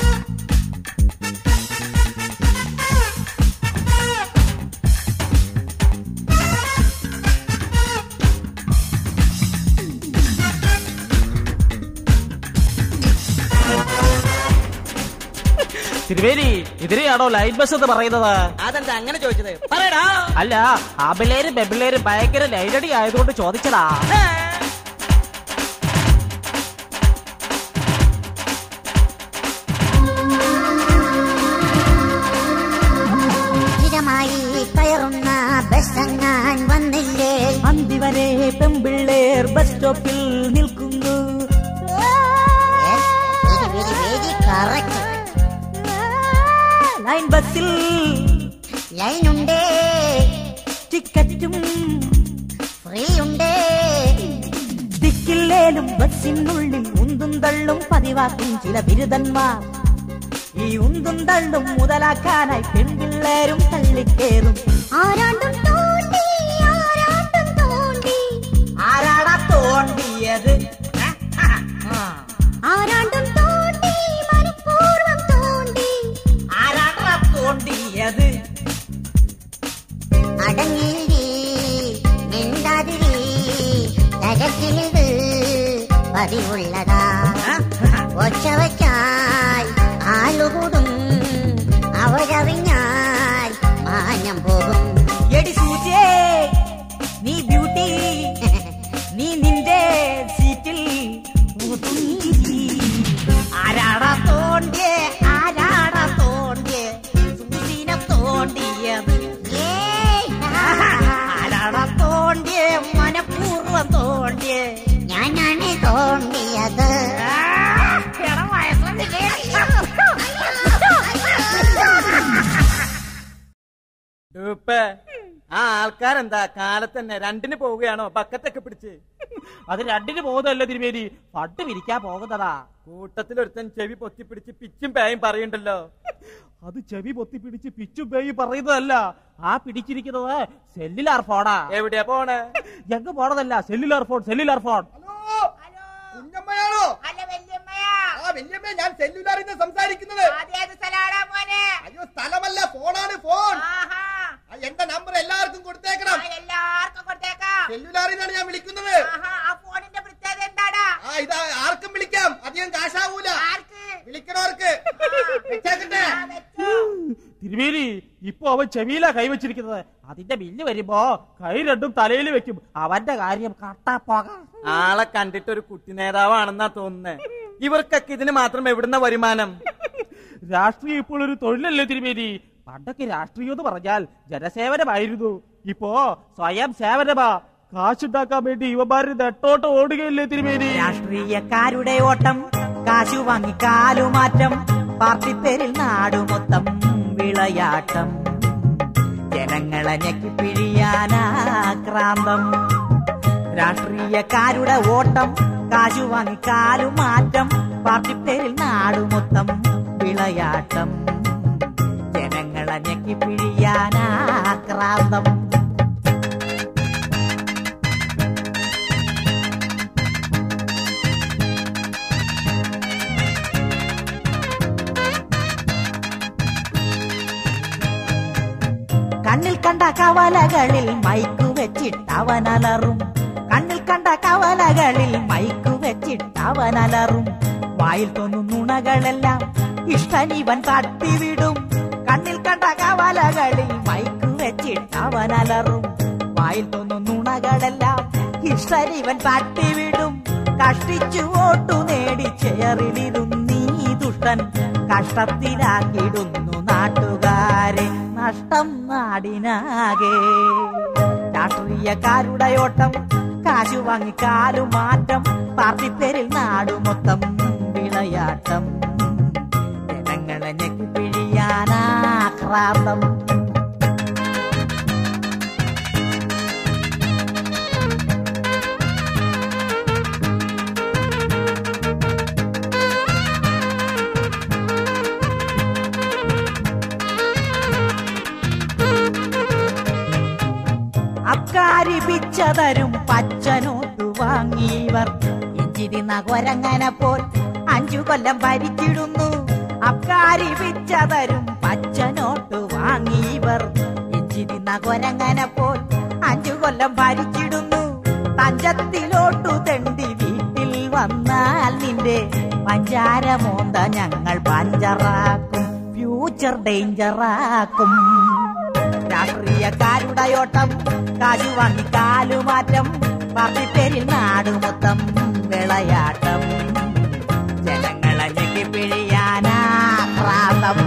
തിരുമേനി ഇതിനെയാണോ ലൈൻ ബസ് എന്ന് പറയുന്നത് അതെന്താ അങ്ങനെ ചോദിച്ചത് പറയടാ അല്ല ആ പിള്ളേരും പെമ്പിള്ളേരും ഭയങ്കര ലൈനടി ആയതുകൊണ്ട് ചോദിച്ചതാ സ്ഥിരമായി കയറുന്ന ബസ്സങ്ങാൻ വന്നില്ലേ അന്തി വരെ പെമ്പിള്ളേർ ബസ് സ്റ്റോപ്പിൽ നിൽക്കുന്നു very very very correct line ബസ്സിൽ ലൈനുണ്ടേ ടിക്കറ്റും ഫ്രീ ഉണ്ടേ ദിക്കില്ലേലും ബസ്സിനുള്ളിൽ ഉന്തും തള്ളും പതിവാക്കും ചില ബിരുദന്മാർ ഈ ഉന്തും തള്ളും മുതലാക്കാനായി പെൺപിള്ളേരും തള്ളിക്കേറും ആരാണ്ടും തോണ്ടി ആരാണ്ടും തോണ്ടി ആരാടാ തോണ്ടിയത് ആരാണ്ടും തോണ്ടി മനഃപൂർവ്വം തോണ്ടി ആരാടാ തോണ്ടിയത് അടങ്ങിരി മിണ്ടാതിരി രഹസ്യത് പതിവുള്ളതാ ഒച്ച വച്ചാൽ ആളുകൂടും അവരറിഞ്ഞാൽ മാനം പോകും എടി സൂചേ നീ ബ്യൂട്ടി നീ നിന്റെ സീറ്റിൽ ഒതുങ്ങി. ആരാടാ തോണ്ടിയേ ആരാടാ തോണ്ടിയേ സൂചിനെ തോണ്ടിയത് ആരാടാ തോണ്ടിയേ മനഃപൂർവ്വം തോണ്ടിയേ ഞാനാണ് തോണ്ടിയത് ഡൂപ്പേ ആ ആൾക്കാരെന്താ കാലത്തന്നെ രണ്ടിന് പോവുകയാണോ ബക്കറ്റൊക്കെ പിടിച്ച് അത് രണ്ടിന് പോകുന്നതല്ല തിരുമേനി പട്ട് പിരിക്കാൻ പോകുന്നതാ കൂട്ടത്തിലൊരുത്തൻ ചെവി പൊത്തിപ്പിടിച്ച് പിച്ചും പേയും പറയുണ്ടല്ലോ അത് ചെവി പൊത്തി പിടിച്ച് പിച്ചും പേയി പറയുന്നതല്ല ആ പിടിച്ചിരിക്കുന്നത് സെല്ലുലാർ ഫോണാ എവിടെയാ പോണേ എങ്ങ് പോണതല്ല സെല്ലുലാർ ഫോൺ സെല്ലുലാർ ഫോൺ കുഞ്ഞമ്മയാണോ അല്ല വല്യമ്മയാ ആ വല്യമ്മ ഞാൻ സെല്ലുലാറിന്ന് സംസാരിക്കുന്നത് അതേത് സ്ഥലാടാ മോനെ അയ്യോ സ്ഥലമല്ല ഫോണാണ് ഫോൺ ആഹാ ആ, എന്റെ നമ്പർ എല്ലാവർക്കും കൊടുത്തേക്കണം ആ, എല്ലാവർക്കും കൊടുത്തേക്കാം സെല്ലുലാറിന്നാണ് ഞാൻ വിളിക്കുന്നത് ആഹാ ആ ഫോണിന്റെ പ്രത്യേകത എന്താടാ ആ ഇതാ ആർക്കും വിളിക്കാം അധികം കാശാവൂല ആർക്ക് വിളിക്കണവർക്ക് വെച്ചേക്കട്ടെ ആ, വെച്ചോ. തിരുമേനി ഇപ്പൊ അവൻ ചെവിയിലാ കൈവച്ചിരിക്കുന്നത് അതിന്റെ ബില്ല് വരുമ്പോ കൈ രണ്ടും തലയിൽ വെക്കും അവന്റെ കാര്യം കട്ടാ പോക ആളെ കണ്ടിട്ട് ഒരു കുട്ടി നേതാവാണെന്നാ തോന്നുന്നേ ഇവർക്കൊക്കെ ഇതിന് മാത്രം എവിടുന്ന വരുമാനം രാഷ്ട്രീയം ഇപ്പോൾ ഒരു തൊഴിലല്ലേ തിരുമേനി പണ്ടൊക്കെ രാഷ്ട്രീയം എന്ന് പറഞ്ഞാൽ ജനസേവനമായിരുന്നു ഇപ്പോ സ്വയം സേവനമാ കാശുണ്ടാക്കാൻ വേണ്ടി യുവമാര് നെട്ടോട്ട് ഓടുകയല്ലേ തിരുമേനി രാഷ്ട്രീയക്കാരുടെ ഓട്ടം കാശു വാങ്ങി കാലുമാറ്റം പാർട്ടി പേരിൽ നാടുമൊത്തം വിളയാട്ടം ജനങ്ങളെ ഞെക്കി പിഴിയാനാക്രാന്തം രാഷ്ട്രീയക്കാരുടെ ഓട്ടം കാശു വാങ്ങി കാലുമാറ്റം പാർട്ടി പേരിൽ നാടുമൊത്തം വിളയാട്ടം ജനങ്ങളെ ഞെക്കി പിഴിയാനാക്രാന്തം കണ്ണിൽ കണ്ട കവലകളിൽ മൈക്കു വെച്ചിട്ടവനലറും കണ്ണിൽ കണ്ട കവലകളിൽ മൈക്കു വെച്ചിട്ടവനലറും വായിൽ തോന്നും നുണകളെല്ലാം ഇഷ്ടനിവൻ തട്ടിവിടും കണ്ണിൽ കണ്ട കവലകളിൽ മൈക്കു വെച്ചിട്ടവനലറും വായിൽ തോന്നും നുണകളെല്ലാം ഇഷ്ടനിവൻ തട്ടിവിടും കഷ്ടിച്ചു വോട്ടു നേടി ചെയറിലിരുന്നീ ദുഷ്ടൻ കഷ്ടത്തിലാക്കിടുന്നു നാട്ടുകാരെ നഷ്ടം നാടിനാകെ രാഷ്ട്രീയക്കാരുടെ ഓട്ടം കാശു വാങ്ങി കാലു മാറ്റം പാർട്ടി പേരിൽ നാടു മൊത്തം വിളയാട്ടം ജനങ്ങളെ ഞെക്കി പിഴിയാനാക്രാന്തം അക്കാരി പിച്ചതരും പച്ചനോട്ടു വാങ്ങിയവർ ഇഞ്ചിരി നഗരങ്ങനെ പോൽ അഞ്ചു കൊല്ലം ഭരിച്ചിടുന്നു അക്കാരി പിച്ചതരും പച്ചനോട്ടു വാങ്ങിയവർ ഇഞ്ചിരി നഗരങ്ങനെ പോൽ അഞ്ചു കൊല്ലം ഭരിച്ചിടുന്നു തഞ്ചത്തിലോട്ടു തെണ്ടി വീട്ടിൽ വന്നാൽ നിന്റെ പഞ്ചാര മോന്ത ഞങ്ങൾ പഞ്ചറാക്കും ഫ്യൂച്ചർ ഡേഞ്ചറാക്കും രാഷ്ട്രീയക്കാരുടെ ഓട്ടം കാലു വാങ്ങി കാലുമാറ്റം പാർട്ടി പേരിൽ നാട് മൊത്തം വിളയാട്ടം ജനങ്ങളെ ഞെക്കി പിഴിയാനാക്രാന്തം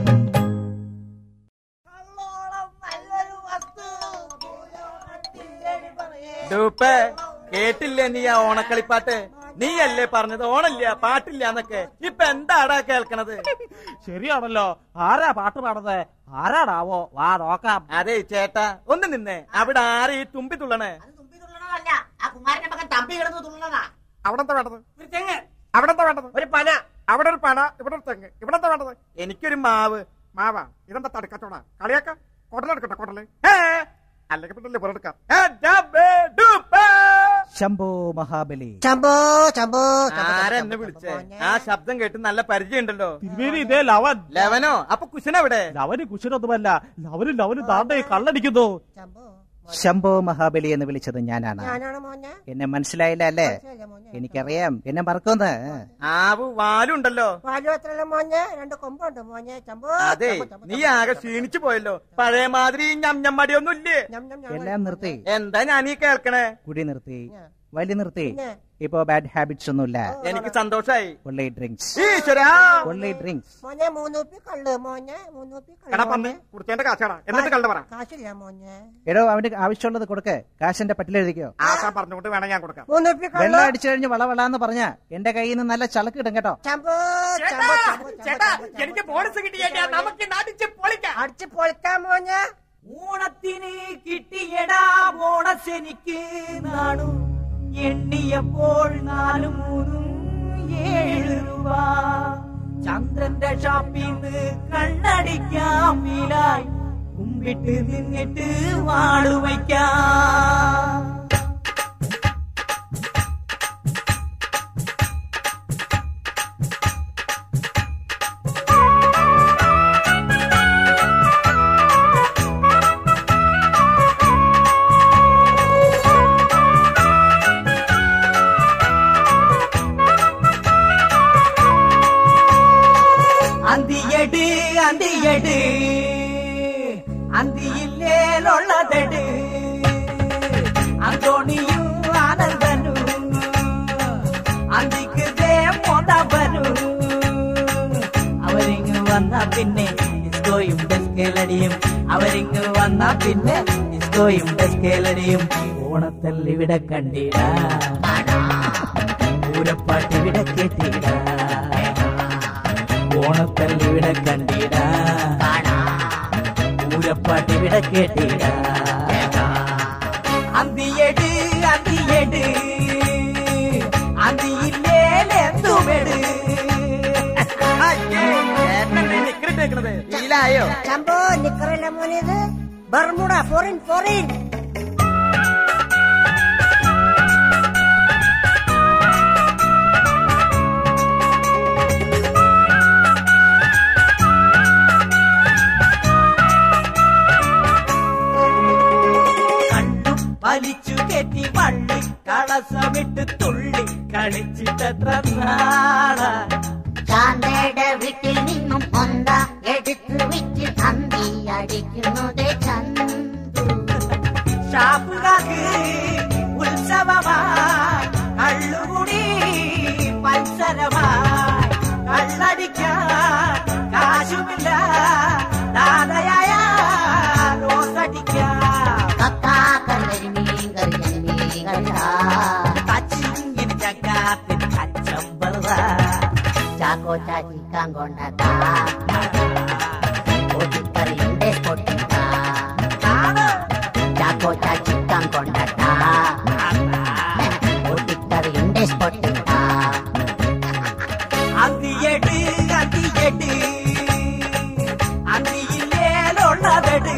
ഡൂപ്പേ കേട്ടില്ലേ നീ ആ ഓണക്കളിപ്പാട്ട് നീയല്ലേ പറഞ്ഞത് ഓണല്ല പാട്ടില്ല എന്നൊക്കെ ഇപ്പൊ എന്താടാ കേൾക്കണത് ശരിയാണല്ലോ ആരാ പാട്ട് പാടുന്നത് ആരാടാവോ വാ നോക്കാം അതെ ചേട്ടാ ഒന്ന് നിന്നേ അവിടെ ആരെ ഈ തുമ്പി തുള്ളണേ ആ കുമാരന്റെ മകൻ തമ്പി കിടന്ന് തുള്ളണതാ അവിടെന്താ വേണ്ടത് ഒരു തെങ്ങ് അവിടെന്താ വേണ്ടത് ഒരു പന അവിടെ ഒരു പണ ഇവിടെ ഒരു തെങ്ങ് ഇവിടെന്താ വേണ്ടത് എനിക്കൊരു മാവ് മാവാ ഇതെന്താ തടുക്കച്ചോടാ കളിയാക്ക കൊടലെടുക്കട്ടെ കൊടല് അല്ലെങ്കിൽ പിന്നെ ലിവർ എടുക്കാം ഏ, ഡബേ, ഡൂപ്പേ. ശംഭോ മഹാബലി ചമ്പോ ചമ്പോ ആരാ എന്നെ വിളിച്ചേ ആ ശബ്ദം കേട്ട് നല്ല പരിചയമുണ്ടല്ലോ തിരുമേനി ഇതേ ലവൻ ലെവനോ അപ്പൊ കുശനെവിടെ ലവന് കുശനൊന്നുമല്ല ലവനും ലവനും താണ്ടെ കള്ളടിക്കുന്നു ശംഭോ മഹാബലി എന്ന് വിളിച്ചത് ഞാനാണ് ഞാനാണ് മോനെ എന്നെ മനസ്സിലായില്ല അല്ലേ മനസ്സിലായില്ല മോനെ. എനിക്കറിയാം എന്നെ മറക്കുമെന്ന് ആവു വാലുണ്ടല്ലോ പാല് മാത്രല്ല മോനെ രണ്ട് കൊമ്പുണ്ട് മോനെ ചമ്പോ അതെ നീ ആകെ ക്ഷീണിച്ചു പോയല്ലോ പഴയ മാതിരി ഞമ്മടിയൊന്നും ഇല്ലേ എല്ലാം നിർത്തി എന്താ ഞാൻ ഈ കേൾക്കണേ കുടി നിർത്തി വലി നിർത്തി പിന്നെ? ഇപ്പൊ ബാഡ് ഹാബിറ്റ്സ് ഒന്നുമില്ല എനിക്ക് സന്തോഷായി ഒള്ളി ഡ്രിങ്ക്സ് ഈശ്വരാ ഒള്ളി ഡ്രിങ്ക്സ് മോനെ മൂന്നൂപ്പി കള്ള് മോനെ മൂന്നൂപ്പി എടാ കള്ള് പന്നി മോനെ. കുടിച്ചേന്റെ കാശാടാ എന്നിട്ട് കണ്ട പറ കാശില്ല മോനെ എടോ അവന് ആവശ്യമുള്ളത് കൊടുക്ക് കാശിന്റെ പറ്റിലെഴുതിക്കോ ആശാ പറഞ്ഞുകൊണ്ട് വേണം ഞാൻ കൊടുക്കാം മൂന്നൂപ്പി വെള്ളം കള്ള് അടിച്ചു കഴിഞ്ഞ് വളവളാന്ന് പറഞ്ഞ എന്റെ കയ്യിൽ നിന്ന് നല്ല ചളക്ക് ഇടും കേട്ടോ ചമ്പോ ചേട്ടാ ചേട്ടാ എനിക്ക് ബോണസ് കിട്ടിയ നമുക്ക് അടിച്ച് പൊളിക്കാം അടിച്ച് പൊളിക്കാം മോനെ ഓണത്തിന് കിട്ടിയടാ ബോണസ് എനിക്ക് നാണു എണ്ണിയപ്പോൾ നാലു മൂന്നും ഏഴ് രൂപ ചന്ദ്രന്റെ ഷാപ്പിന്ന് കണ്ണടിക്കാം വീലായി കുമ്പിട്ട് നിന്നിട്ട് വാടുവയ്ക്കാം അന്തിയട് അന്തിയട് അന്തിയില്ലേലുള്ളതെട് അന്തോണിയും ആനന്ദനും അന്തിക്ക് പോന്നവരും അവരിങ്ങ് വന്ന പിന്നെ ഡിസ്കോയും ഡെസ്കേലടിയും അവരിങ്ങ് വന്ന പിന്നെ ഡിസ്കോയും ഡെസ്കേലടിയും ഓണത്തല്ലിവിടെ കണ്ടിട പൂരപ്പാട്ടിവിടെ കേട്ടിട ഓണത്തല്ലിവിടെ കണ്ടിട പൂരപ്പാട്ടിവിടെ കേട്ടിട അന്തിയട് അന്തിയട് അന്തിയില്ലേലെന്തുമെട് ഫീലായോ ചമ്പോ നിക്കറല്ല മോനെ ഇത് ബർമുട ഫോറിൻ ഫോറിൻ വലിച്ചു കെട്ടി വള്ളി കളസമിട്ട് തുള്ളി കളിച്ചിട്ടെത്ര നാളാ ചാന്തയുടെ വീട്ടിൽ നിന്നും ഒന്ത എടുത്തു വിറ്റ് തന്തി അടിക്കുന്നത് ചന്തു ഷാപ്പുകാർക്ക് ഉത്സവമായി കള്ളുകുടി മത്സരമായി കള്ളടിക്കാൻ കാശുമില്ല ദാതയായ റോസടിക്കാൻ കച്ചിങ്ങിന് ചക്കാത്തിന് കച്ചമ്പറ ചാക്കോ ചാച്ചിക്കാൻ കൊണ്ടതാ പൊട്ടിക്കറിയുടെ പൊട്ടിക്ക ചാക്കോ ചാച്ചിക്കാൻ കൊണ്ടതാ പൊട്ടിക്കറിയുടെ പൊട്ടിക്ക അന്തിയട് അന്തിയട് അന്തിയില്ലേലുള്ളതെട്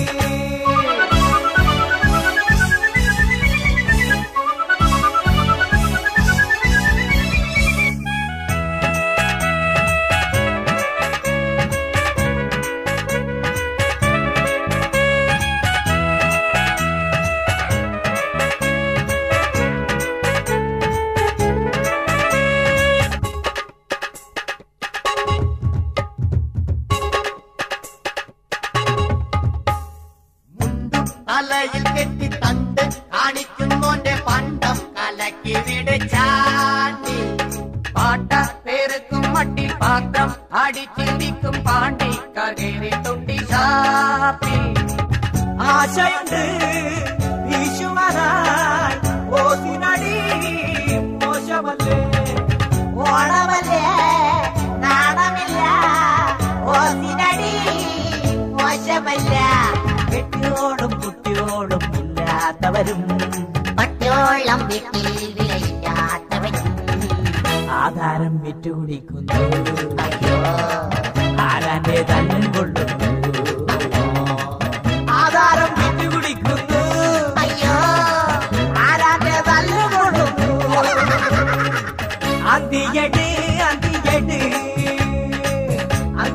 തലയിൽ കെട്ടി തണ്ട് കാണിക്കുന്നോന്റെ പണ്ടം കലക്കിവിടെ ചാണ്ടി പാട്ട പേർക്കും മട്ടി പാത്രം അടിച്ചിരിക്കും പാണ്ടി കകേറി തൊണ്ടി ചാപ്പി ആശയുണ്ട് വീശുവാനായി ഓസിനടി മോശമല്ലേ ഓണമല്ലേ നാണമില്ല ഓസിനടി മോശമല്ല കെട്ടിയോടും കുട്ടിയോടും ഇല്ലാത്തവരും പട്ടോളം വീട്ടിൽ വിലയില്ലാത്തവരും ആധാരം വിറ്റുകുടിക്കുന്നു ആരാന്റെ തല്ലും കൊള്ളുന്നു ആധാരം വിറ്റുകുടിക്കുന്നു അയ്യോ ആരാന്റെ തല്ലും കൊള്ളുന്നു അന്തിയട് അന്തിയട്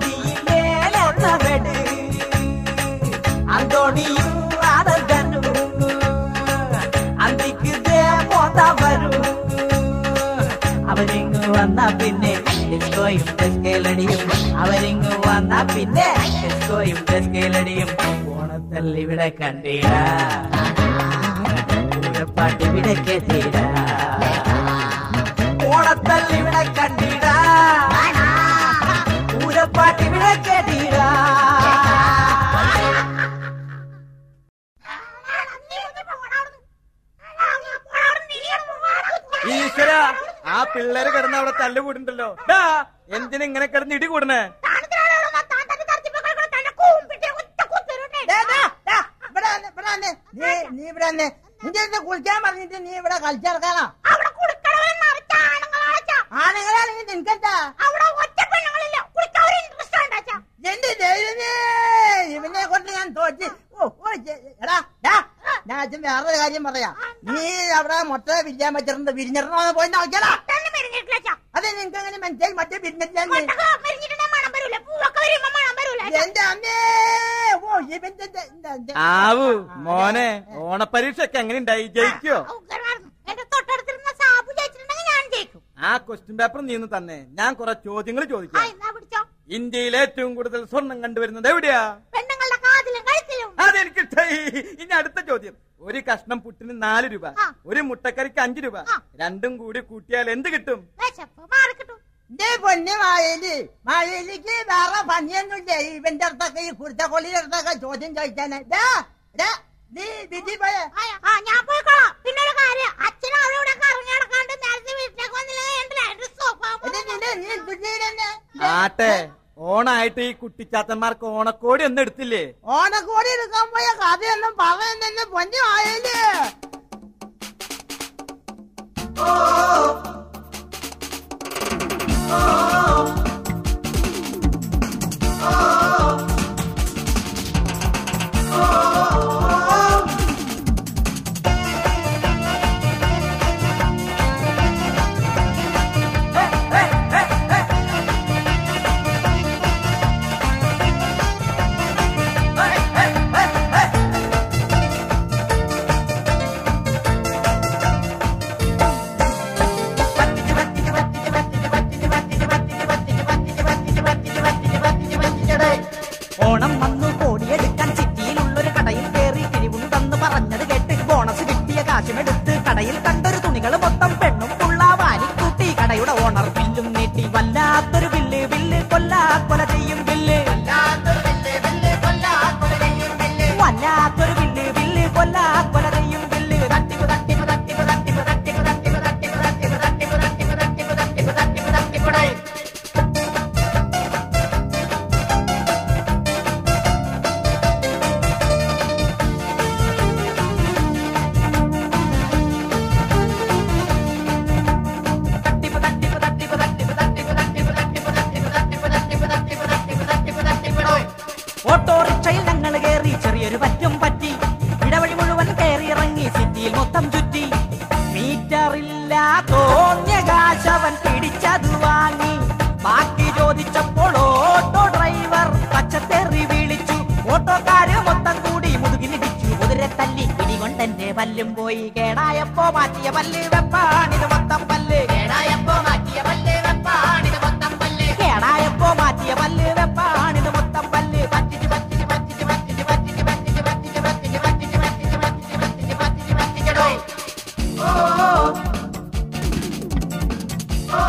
അന്തിയിലേലെന്നവട് അന്തോണിയും ആനന്ദനും വന്നാ പിന്നെ ഡിസ്കോയും ഡെസ്കേലടിയും അവരിങ്ങു വന്നാ പിന്നെ ഡിസ്കോയും ഡെസ്കേലടിയും ഓണത്തല്ലിവിടെ കണ്ടീട പാട്ടിവിടെ കേട്ടീട ഓണത്തല്ലിവിടെ കണ്ടീട പൂരപ്പാട്ടിവിടെ കേട്ടീട ഈശ്വര ആ പിള്ളേര് കിടന്ന് അവിടെ തല്ലുകൂടുണ്ടല്ലോ എന്തിനാ ഇങ്ങനെ കിടന്ന് ഇടി കൂടണേ ഇവിടെ വന്ന്, ഇവിടെ വന്ന്. നീ നീ ഇവിടെ വന്ന്. നിന്റെ അടുത്ത് കുളിക്കാൻ പറഞ്ഞിട്ട് നീ ഇവിടെ കളിച്ചിറക്കാനോ ആണുങ്ങളാണെങ്കിൽ നിനക്കെന്താ എന്റെ ദൈവമേ ഇവനെ കൊണ്ട് ഞാൻ തോറ്റ് ഓ ഓ ജെ- എടാ ഡാ, ഞാൻ അച്ഛൻ വേറൊരു കാര്യം പറയാം നീ അവിടെ മുട്ട വിരിയാൻ പറ്റിട്ടുണ്ട് വിരിഞ്ഞിടണോ പോയി നോക്കിയാലോ അത് നിനക്ക് എങ്ങനെ മനസ്സിലായി മറ്റേ വിരിഞ്ഞിട്ടില്ലെന്ന് എന്റെ അമ്മേ ഓ ഇവന്റെ ദ- ദ- ദ- ആവു മോനെ ഓണപരീക്ഷയൊക്കെ എങ്ങനെ ഉണ്ടായി ജയിക്കോ എന്റെ തൊട്ടടുത്തിരുന്ന സാബു ജയിച്ചിട്ടുണ്ടെങ്കിൽ ഞാൻ ജയിക്കും ആ ക്വസ്റ്റ്യൻ പേപ്പർ നീ ഒന്ന് തന്നെ ഞാൻ കുറെ ചോദ്യങ്ങൾ ആ ചോദിക്കാം എന്നാ പിടിച്ചോ ഇന്ത്യയിൽ ഏറ്റവും കൂടുതൽ സ്വർണം കണ്ടുവരുന്നത് എവിടെയാ പെണ്ണുങ്ങളുടെ കാതിലും കഴുത്തിലും അതെനിക്ക് ഇഷ്ടായി ഇനി അടുത്ത ചോദ്യം ഒരു കഷ്ണം പുട്ടിന് നാല് രൂപ ഒരു മുട്ടക്കറിക്ക് അഞ്ചു രൂപ രണ്ടും കൂടി കൂട്ടിയാൽ എന്ത് കിട്ടും വിശപ്പ് മാറിക്കിട്ടും എന്റെ പൊന്ന് മാവേലി മാവേലിക്ക് വേറെ പണിയൊന്നുമില്ല ഇവന്റെ അടുത്തൊക്കെ ഈ കുരുത്തക്കൊള്ളിയുടെ അടുത്തൊക്കെ ചോദ്യം ചോദിക്കാന് ഡാ, ഡാ, നീ വീട്ടിൽ പോയ ആ ഞാൻ പോയിക്കോളാം പിന്നെ ഒരു കാര്യം അച്ഛനും അവിടെ കറങ്ങി നടക്കാണ്ട് നേരത്തെ വീട്ടിലേക്ക് വന്നില്ല എന്റെ സ്വഭാവം ആട്ടെ ഓണായിട്ട് ഈ കുട്ടിച്ചാത്തന്മാർക്ക് ഓണക്കോടി ഒന്നും എടുത്തില്ലേ ഓണക്കോടി എടുക്കാൻ പോയ കഥയൊന്നും പറയുന്നെന്ന് പൊന്നു മാവേലി ഓണം വന്നു കോടിയെടുക്കാൻ സിറ്റിയിലുള്ളൊരു കടയിൽ കയറി കിഴിവുണ്ടെന്ന് പറഞ്ഞത് കേട്ട് ബോണസ് കിട്ടിയ കാശുമെടുത്ത് കടയിൽ കണ്ടൊരു തുണികൾ മൊത്തം പെണ്ണും പുള്ള വാരിക്കൂട്ടി കടയുടെ ഓണർ ബില്ലും നീട്ടി വല്ലാത്തൊരു ബില്ല് ബില്ല് കൊല്ലാ കൊല ചെയ്യും ബില്ല് വല്ലാത്തൊരു ബില്ല് ബില്ല് കൊല്ലാ കൊല ചെയ്യും ബില്ല് തട്ടിപ്പ് തട്ടിപ്പ് തട്ടിപ്പ് തട്ടിപ്പ് തട്ടിപ്പ് തട്ടിപ്പ് തട്ടിപ്പ് തട്ടിപ്പ് തട്ടിപ്പ് തട്ടിപ്പ് തട്ടിപ്പ് തട്ടിപ്പ് തട്ടിപ്പ് തട്ടിപ്പ് ഓട്ടോറിക്ഷയിൽ ഞങ്ങൾ കയറി ചെറിയൊരു പറ്റും പറ്റി ഇടവഴി മുഴുവൻ കയറി ഇറങ്ങി സിറ്റിയിൽ മൊത്തം ചുറ്റി മീറ്ററില്ല തോന്നിയ കാശവൻ പിടിച്ചത് വാങ്ങി ബാക്കി ചോദിച്ചപ്പോൾ ഓട്ടോ ഡ്രൈവർ പച്ചത്തെറി വിളിച്ചു ഓട്ടോക്കാര് മൊത്തം കൂടി മുതുകിലിടിച്ചു കുതിരെ തല്ലി പിടികൊണ്ടെന്റെ പല്ലും പോയി കേടായപ്പോ മാറ്റിയ പല്ല് വെപ്പാണിത് മൊത്തം പല്ല് കേടായപ്പോ മാറ്റിയ പല്ല് വെപ്പാണിത് മൊത്തം പല്ല് കേടായപ്പോ മാറ്റിയ പല്ല് വെപ്പാണിത് മൊത്തം പല്ല് പറ്റിച്ച് പറ്റിച്ച് പറ്റിച്ച് പറ്റിച്ച് പറ്റിച്ച് പറ്റിച്ച് പറ്റിച്ച് പറ്റിച്ച് പറ്റിച്ച് പറ്റിച്ച് പറ്റിച്ച് പറ്റിച്ച് പറ്റിച്ച് പറ്റിച്ചടോ ഓ ഓ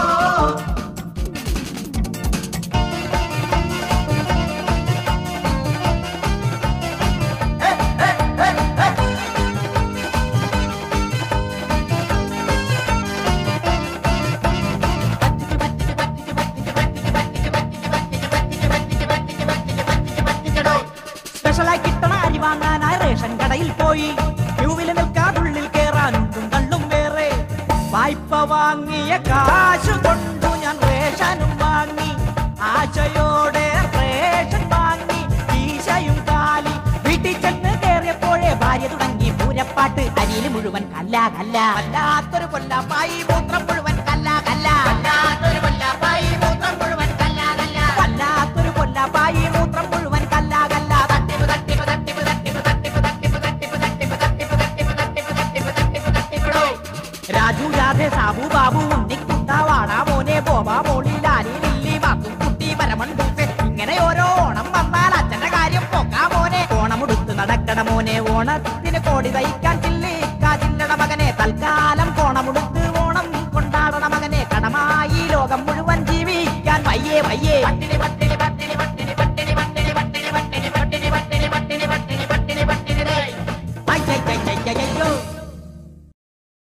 സ്പെഷ്യലായി കിട്ടണ അരി വാങ്ങാനായി റേഷൻ കടയിൽ പോയി ക്യൂവിൽ നിൽക്കാതുള്ളിൽ കേറാനുണ്ടും കള്ളും വേറെ വായ്പ വാങ്ങിയ കാശ് കൊണ്ടു ഞാൻ റേഷനും വാങ്ങി ആശയോടെ റേഷൻ വാങ്ങി ഈശയും കാലി വീട്ടിൽ ചെന്ന് കേറിയപ്പോഴേ ഭാര്യ തുടങ്ങി പൂരപ്പാട്ട് അരിയിൽ മുഴുവൻ കല്ല കല്ല വല്ലാത്തൊരു കൊല്ലാപ്പായി മൂത്രം മുഴുവൻ കല്ല കല്ല വല്ലാത്തൊരു കൊല്ലാപ്പായി മൂത്രം മുഴുവൻ കല്ല കല്ല വല്ലാത്തൊരു കൊല്ലാപ്പായി മൂത്രം മുഴുവൻ കല്ല കല്ല തട്ടിപ്പ് തട്ടിപ്പ് തട്ടിപ്പ് തട്ടിപ്പ് തട്ടിപ്പ് തട്ടിപ്പ് തട്ടിപ്പ് തട്ടിപ്പ് തട്ടിപ്പ് തട്ടിപ്പ് തട്ടിപ്പ് തട്ടിപ്പ് തട്ടിപ്പ് തട്ടിപ്പ് രാജു രാധേ സാബു ബാബു ഉണ്ണിക്കുട്ട വാടാ മോനെ ഓണത്തിന് കോടി തയ്ക്കാൻ ചില്ലിക്കാതില്ലട മകനെ തൽക്കാലം കോണമെടുത്ത് ഓണം കൊണ്ടാടണ മകനെ കടമായി ലോകം മുഴുവൻ ജീവിക്കാൻ വയ്യേ വയ്യേ പട്ടിണി പട്ടിണി പട്ടിണി പട്ടിണി പട്ടിണി പട്ടിണി പട്ടിണി പട്ടിണി പട്ടിണി പട്ടിണി പട്ടിണി പട്ടിണി പട്ടിണി പട്ടിണി അയ്യോ